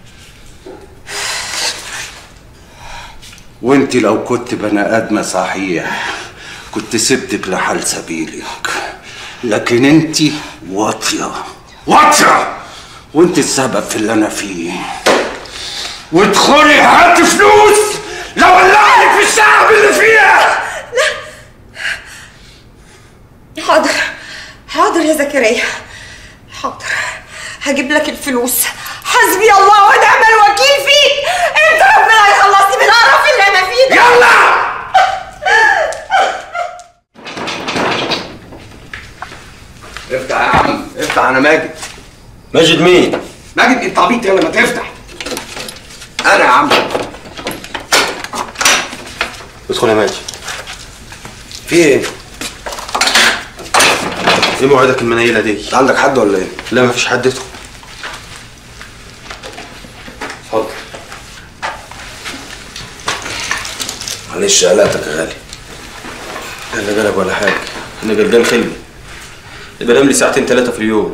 وانت لو كنت بني ادمه صحيح كنت سبتك لحال سبيلك لكن انت واطيه واطيه وانت السبب في اللي انا فيه وادخلي هات فلوس لو ولعلك في الشعب اللي فيها حاضر حاضر يا زكريا حاضر هجيب لك الفلوس حسبي الله ونعم الوكيل فيك انت ربنا يخلصني من القرف اللي انا فيه ده يلا افتح يا عم افتح انا ماجد ماجد مين؟ ماجد انت عبيط يلا ما تفتح انا يا عم ادخل يا ماجد في ايه؟ ايه موعدك المنيلة دي؟ عندك حد ولا ايه؟ لا مفيش حد ادخل اتفضل معلش قلقتك يا غالي لا قلق ولا حاجة انا قلقان خلقي بنام لي ساعتين ثلاثة في اليوم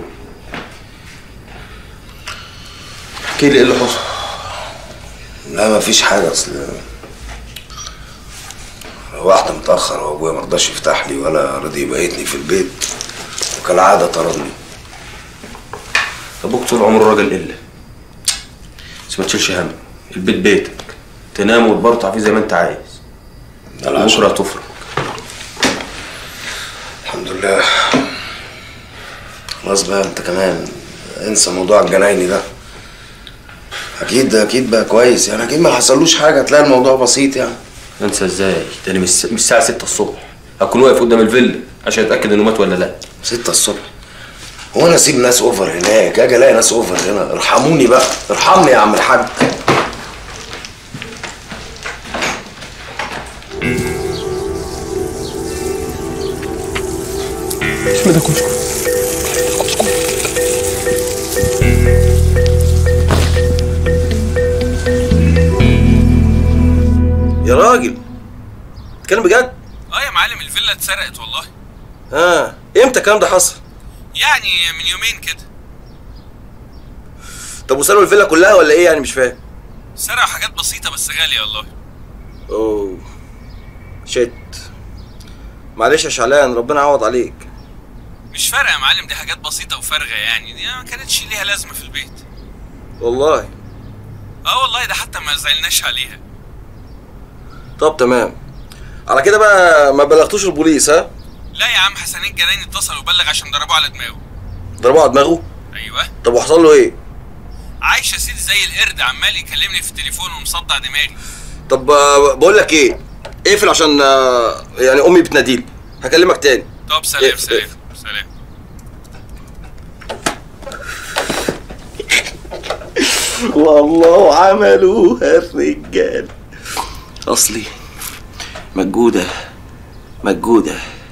احكي لي ايه اللي حصل لا مفيش حاجة أصل روحت متأخر وأبويا مرضاش يفتح لي ولا رضي يبيتني في البيت وكالعادة طردني ابوك طول عمره راجل قله بس ما تشيلش هم البيت بيتك تنام وتبرطع فيه زي ما انت عايز بكره تفرق الحمد لله خلاص بقى أنت كمان انسى موضوع الجنايني ده أكيد أكيد بقى كويس يعني أكيد ما حصلوش حاجة تلاقي الموضوع بسيط يعني انسى ازاي ده انا من الس- من الساعه 6 الصبح اكون واقف قدام الفيلا عشان اتاكد انه مات ولا لا 6 الصبح هو انا اسيب ناس اوفر هناك اجي الاقي ناس اوفر هنا ارحموني بقى ارحمني يا عم الحاج بسم الله كشكو يا راجل تتكلم بجد اه يا معلم الفيلا اتسرقت والله اه امتى الكلام ده حصل يعني من يومين كده طب وسالوا الفيلا كلها ولا ايه يعني مش فاهم سرقوا حاجات بسيطة بس غالية والله اوه شت معلش يا شعلان ربنا يعوض عليك مش فارقة يا معلم دي حاجات بسيطة وفارغة يعني دي ما كانتش ليها لازمة في البيت والله اه والله ده حتى ما زعلناش عليها طب تمام على كده بقى ما بلغتوش البوليس ها لا يا عم حسنين جناين اتصل وبلغ عشان ضربوه على دماغه ضربوه على دماغه ايوه طب وحصل له ايه عايش يا سيدي زي القرد عمال يكلمني في التليفون ومصدع دماغي طب آه، بقول لك ايه اقفل عشان آه، يعني امي بتناديلي هكلمك تاني طب سلام سلام سلام والله عملوها الرجال اصلي مجودة مجودة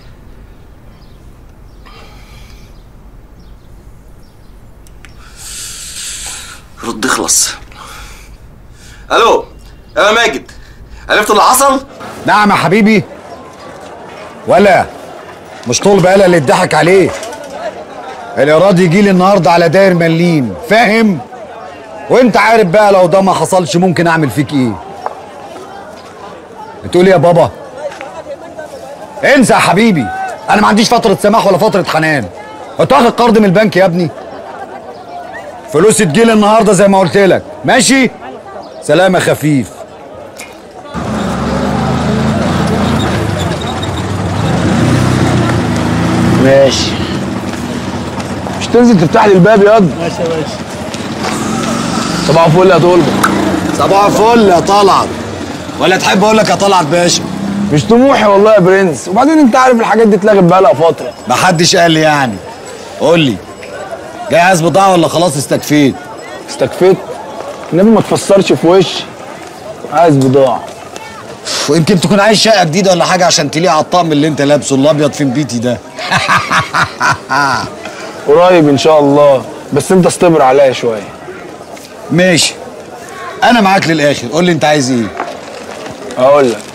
رد اخلص الو يا ماجد عرفت اللي حصل؟ نعم يا حبيبي ولا مش طول بقى اللي اتضحك عليه الايراد يجي لي النهارده على داير مليم فاهم وانت عارف بقى لو ده ما حصلش ممكن اعمل فيك ايه بتقول ايه يا بابا انسى يا حبيبي انا ما عنديش فتره سماح ولا فتره حنان انت واخد قرض من البنك يا ابني فلوسي تجيلي النهارده زي ما قلت لك ماشي سلام يا خفيف ماشي مش تنزل تفتح لي الباب ياض ماشي يا باشا صباح الفل يا طلبة صباح الفل يا طلعت ولا تحب اقول لك يا طلعت باشا مش طموحي والله يا برنس وبعدين انت عارف الحاجات دي اتلغت بقالها فترة محدش قال لي يعني قول لي جاهز بضاعة ولا خلاص استكفيت استكفيت النبي ما تفسرش في وشي عايز بضاعة ويمكن تكون عايز شقة جديدة ولا حاجة عشان تليق على الطقم اللي انت لابسه الابيض في بيتي ده قريب ان شاء الله بس انت استبر عليا شوية ماشي انا معاك للاخر قول لي انت عايز ايه اقول لك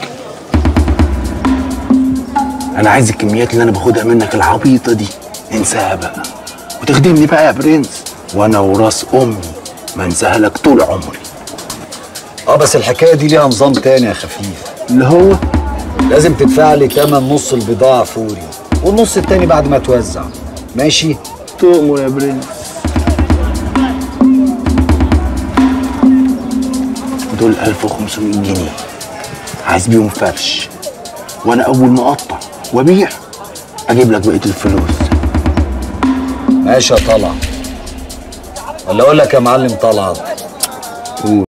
انا عايز الكميات اللي انا باخدها منك العبيطه دي انساها بقى وتخدمني بقى يا برنس وانا وراس امي ما انساها لك طول عمري اه بس الحكاية دي ليها نظام تاني يا خفيف اللي هو لازم تدفع لي تمن نص البضاعة فوري والنص التاني بعد ما توزع ماشي تؤمر يا برنس دول 1500 جنيه عايز بيهم فرش وانا اول ما اقطع وابيع اجيب لك بقيه الفلوس ماشي يا طلعت ولا اقول لك يا معلم طلعت قول